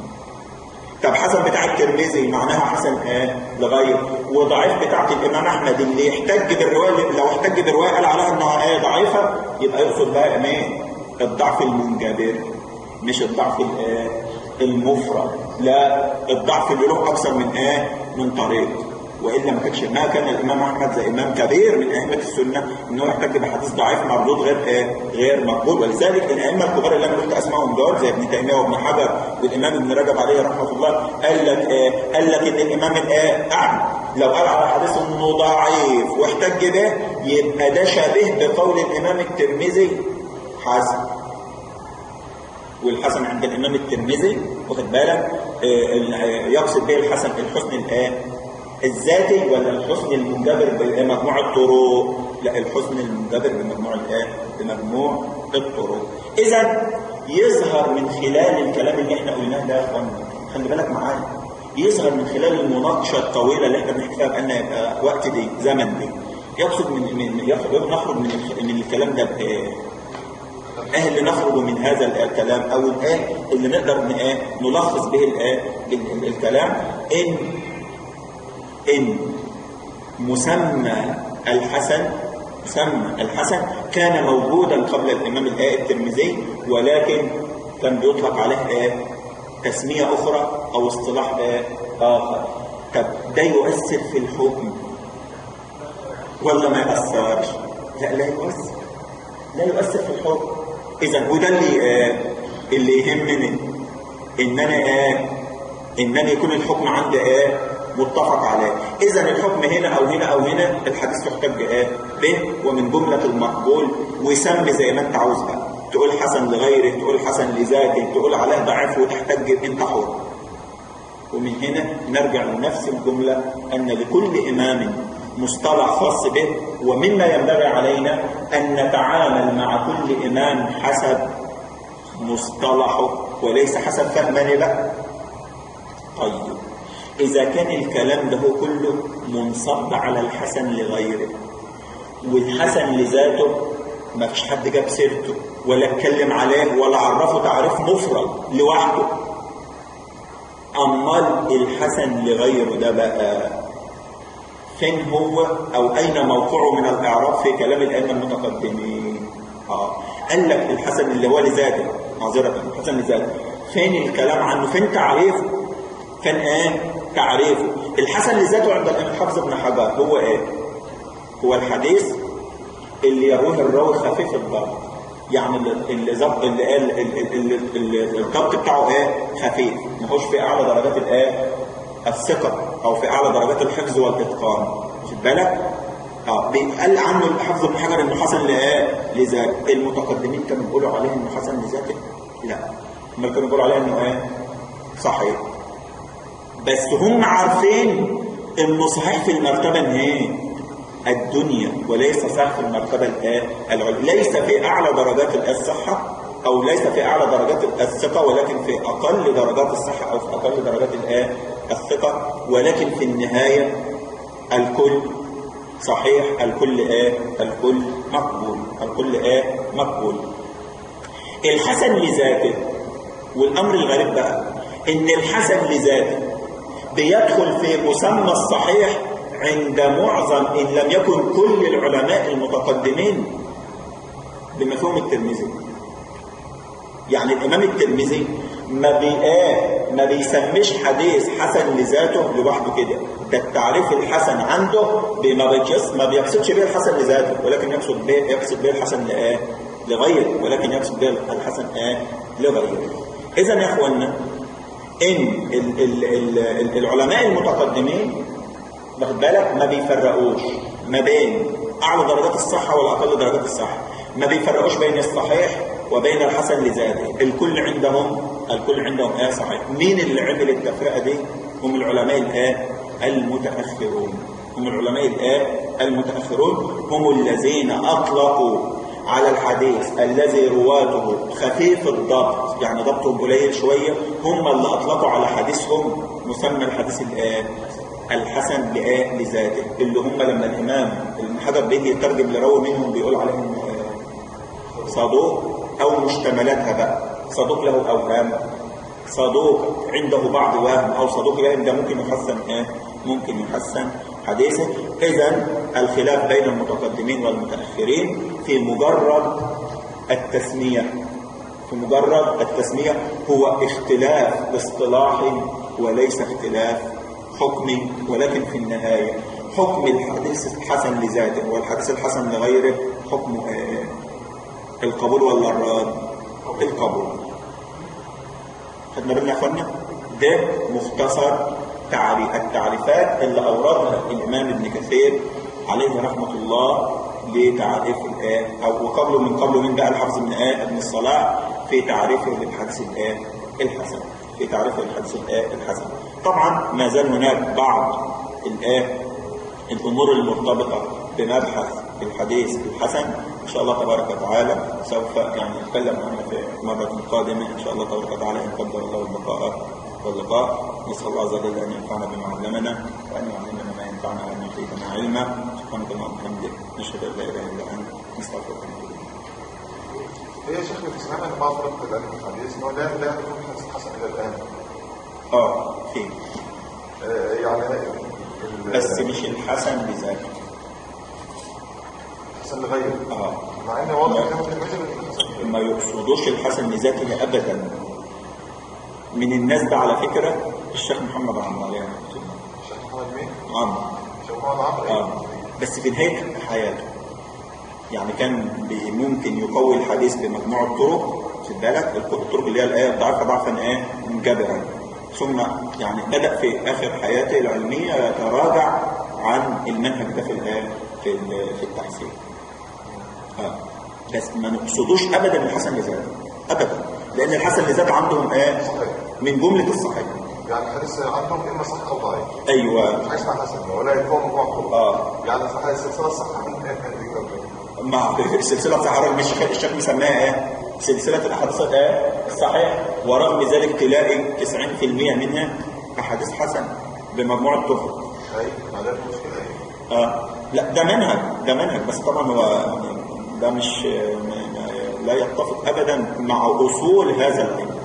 طب حسن بتاع الترمذي معناها حسن ايه لغير وضعيف بتاعت الامام احمد اللي يحتج بالروايه اللي لو احتج بالروايه قال عليها انها ايه ضعيفه يبقى يقصد بقى ايه الضعف المنجبر مش الضعف الايه المفرد لا الضعف اللي له اكثر من ايه من طريق والا ما كانش ما كان الامام احمد زي امام كبير من ائمه السنه انه يحتج بحديث ضعيف مردود غير ايه غير مقبول ولذلك الائمه الكبار اللي انا قلت اسمائهم دول زي ابن تيميه وابن حجر والامام ابن رجب عليه رحمه الله قال لك ايه قال لك ان الامام الايه احمد لو قال على حديث انه ضعيف واحتج به يبقى ده شبيه بقول الامام الترمذي حسن والحسن عند الامام الترمذي واخد بالك يقصد به الحسن الحسن الايه الذاتي ولا الحسن المنجبر بمجموع الطرق لا الحسن المنجبر بمجموع الايه بمجموع الطرق اذا يظهر من خلال الكلام اللي احنا قلناه ده يا اخوانا خلي بالك معايا يظهر من خلال المناقشه الطويله اللي احنا بنحكي فيها بان يبقى وقت دي زمن دي يقصد من من نخرج من من الكلام ده بايه ايه اللي نخرج من هذا الكلام او الايه اللي نقدر نلخص به الايه الكلام ان ان مسمى الحسن مسمى الحسن كان موجودا قبل الامام الايه الترمذي ولكن كان بيطلق عليه ايه تسميه اخرى او اصطلاح ايه اخر طب ده يؤثر في الحكم ولا ما يأثرش لا لا يؤثر لا يؤثر في الحكم اذا وده اللي آه اللي يهمني ان انا آه ان انا يكون الحكم عندي آه متفق عليه اذا الحكم هنا او هنا او هنا الحديث يحتج آه به ومن جمله المقبول ويسمي زي ما انت عاوز بقى تقول حسن لغيره تقول حسن لذاته تقول عليه ضعيف وتحتج انت حر ومن هنا نرجع لنفس الجمله ان لكل امام مصطلح خاص به ومما ينبغي علينا أن نتعامل مع كل إمام حسب مصطلحه وليس حسب فهمنا بقى طيب إذا كان الكلام ده كله منصب على الحسن لغيره والحسن لذاته ما فيش حد جاب سيرته ولا اتكلم عليه ولا عرفه تعريف مفرد لوحده أمال الحسن لغيره ده بقى فين هو او اين موقعه من الاعراب في كلام الائمه المتقدمين اه قال لك الحسن اللي هو لذاته معذره الحسن لذاته فين الكلام عنه فين تعريفه فين ايه تعريفه الحسن لذاته عند الامام حافظ بن حجر هو ايه هو الحديث اللي يرويه الراوي خفيف الضبط يعني اللي ظبط اللي قال الضبط بتاعه ايه خفيف ما هوش في اعلى درجات الايه الثقة أو في أعلى درجات الحفظ والإتقان واخد بالك؟ اه قال عنه الحافظ ابن حجر انه حسن لايه؟ لذاته المتقدمين كانوا بيقولوا عليه انه حسن لذاته؟ لا امال كانوا بيقولوا عليه انه ايه؟ صحيح بس هم عارفين انه صحيح في المرتبه الايه؟ الدنيا وليس صحيح في المرتبه الايه؟ العليا ليس في اعلى درجات الصحه او ليس في اعلى درجات الثقه ولكن في اقل درجات الصحه او في اقل درجات الايه؟ الثقة ولكن في النهاية الكل صحيح الكل ايه الكل مقبول الكل ايه مقبول الحسن لذاته والامر الغريب بقى ان الحسن لذاته بيدخل في مسمى الصحيح عند معظم ان لم يكن كل العلماء المتقدمين بمفهوم الترمذي يعني الامام الترمذي ما بي ايه ما بيسميش حديث حسن لذاته لوحده كده ده التعريف الحسن عنده ما بيقص ما بيقصدش بيه الحسن لذاته ولكن يقصد بيه يقصد بيه الحسن لايه لغيره ولكن يقصد بيه الحسن ايه لغيره اذا يا اخوانا ان ال ال ال العلماء المتقدمين واخد بالك ما بيفرقوش ما بين اعلى درجات الصحه والاقل درجات الصحه ما بيفرقوش بين الصحيح وبين الحسن لذاته الكل عندهم الكل عندهم ايه صحيح مين اللي عمل التفرقه دي هم العلماء الآن المتأخرون هم العلماء الآن المتأخرون هم الذين أطلقوا على الحديث الذي رواته خفيف الضبط يعني ضبطهم قليل شوية هم اللي أطلقوا على حديثهم مسمى الحديث الآن الحسن لآه لذاته اللي هم لما الإمام ابن حجر بيجي يترجم لراوي منهم بيقول عليهم آه، صدوق أو مشتملاتها بقى صدوق له أوهام صدوق عنده بعض وهم أو صدوق وهم ده ممكن يحسن إيه؟ ممكن يحسن حديثه إذا الخلاف بين المتقدمين والمتأخرين في مجرد التسمية في مجرد التسمية هو اختلاف اصطلاحي وليس اختلاف حكمي ولكن في النهاية حكم الحديث الحسن لذاته والحديث الحسن لغيره حكم آه، القبول ولا الرد القبول خدنا بالنا يا اخوانا ده مختصر تعريف التعريفات اللي اوردها الامام ابن كثير عليه رحمه الله لتعريف الايه او وقبله من قبله من بقى الحافظ ابن آه ابن الصلاح في تعريفه للحديث الايه الحسن في تعريفه للحديث الايه الحسن طبعا ما زال هناك بعض الايه الامور المرتبطه بمبحث الحديث الحسن ان شاء الله تبارك وتعالى سوف يعني نتكلم عنها في مره قادمه ان شاء الله تبارك وتعالى ان قدر الله البقاء واللقاء نسال الله عز وجل ان ينفعنا بما علمنا وان يعلمنا ما ينفعنا وان يزيدنا علما سبحانك اللهم وبحمدك نشهد ان لا اله الا انت نستغفرك ونتوب اليك هي يا شيخ بتسمعنا ان بعض طرق العلم الحديث انه لا لا يكون حديث حسن الى الان اه في آه، يعني ال- بس مش الحسن بذاته حسن لغيره اه مع ان واضح كما في المجال ان حسن لغيره ما يقصدوش الحسن لذاته ابدا من الناس ده على فكره الشيخ محمد عمرو عليه رحمه الله الشيخ محمد مين؟ عمرو الشيخ محمد عمرو آه. بس في نهاية حياته يعني كان بي- ممكن يقوي الحديث بمجموعة طرق خد بالك الطرق اللي هي الآية الضعيفة ضعفا إيه منجبرا ثم يعني بدأ في آخر حياته العلمية يتراجع عن المنهج ده في الآية في ال- في التحسين آه. بس ما نقصدوش أبدا الحسن لذاته أبدا لأن الحسن لذاته عندهم إيه صحيح من جملة الصحيح يعني الحديث عندهم اما صح او ضعيف أيوه مش اسمع حسن ولا يكون مجموع طرق آه يعني صحيح السلسله الصحيحه مع السلسلة الصحيحة اللي الشيخ الشيخ مسماها ايه؟ سلسلة الأحاديث ايه؟ الصحيح ورغم ذلك تلاقي 90% منها أحاديث حسنة بمجموعة طرق اي ما ده المشكله ايه آه. لا ده منهج ده منهج بس طبعا هو ده مش ما- ما- لا يتفق أبدا مع أصول هذا العلم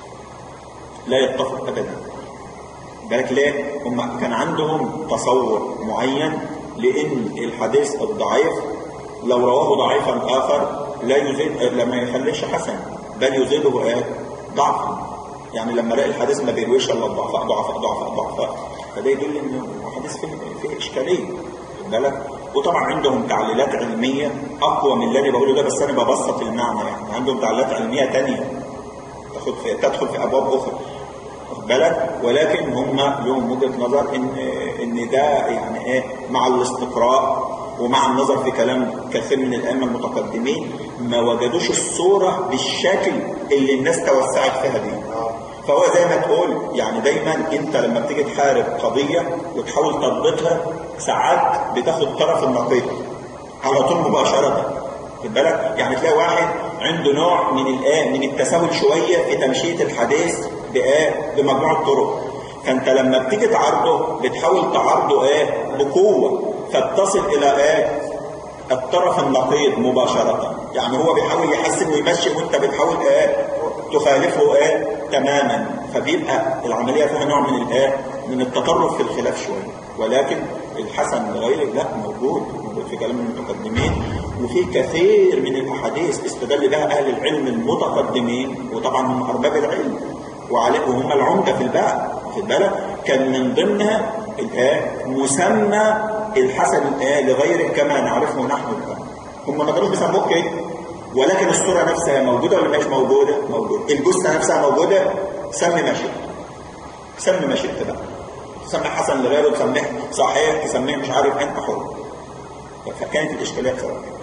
لا يتفق أبدا بالك ليه؟ هم كان عندهم تصور معين لأن الحديث الضعيف لو رواه ضعيفا آخر لا يزيد لما يخليش حسن بل يزيده ايه؟ ضعفا يعني لما الاقي الحديث ما بيرويش الا الضعفاء ضعفاء ضعفاء ضعفاء فده يدل ان الحديث فيه فيه اشكاليه خد بالك وطبعا عندهم تعليلات علميه اقوى من اللي انا بقوله ده بس انا ببسط المعنى يعني عندهم تعليلات علميه ثانيه تاخد في تدخل في ابواب اخرى واخد بالك ولكن هم لهم وجهه نظر ان ان ده يعني ايه مع الاستقراء ومع النظر في كلام كثير من الائمه المتقدمين ما وجدوش الصوره بالشكل اللي الناس توسعت فيها دي فهو زي ما تقول يعني دايما انت لما بتيجي تحارب قضيه وتحاول تضبطها ساعات بتاخد طرف النقيض على طول مباشره خد بالك يعني تلاقي واحد عنده نوع من الايه من التساهل شويه في تمشيه الحديث بايه بمجموعه طرق فانت لما بتيجي تعارضه بتحاول تعارضه ايه بقوه فتصل الى ايه الطرف النقيض مباشره يعني هو بيحاول يحسن ويمشي وانت بتحاول ايه تخالفه ايه تماما فبيبقى العمليه فيها نوع من الايه من التطرف في الخلاف شويه ولكن الحسن لغيره لا موجود موجود في كلام المتقدمين وفي كثير من الاحاديث استدل بها اهل العلم المتقدمين وطبعا هم ارباب العلم وعليه وهم العمده في الباب واخد بالك كان من ضمنها الايه مسمى الحسن الايه لغيره كما نعرفه نحن الان هم ما كانوش بيسموه كده ولكن الصوره نفسها موجوده ولا مش موجوده؟ موجوده الجثه نفسها موجوده سمي ما شئت سمي ما شئت بقى تسميه حسن لغيره تسميه صحيح تسميه مش عارف انت حر فكانت الاشكاليه بسبب كده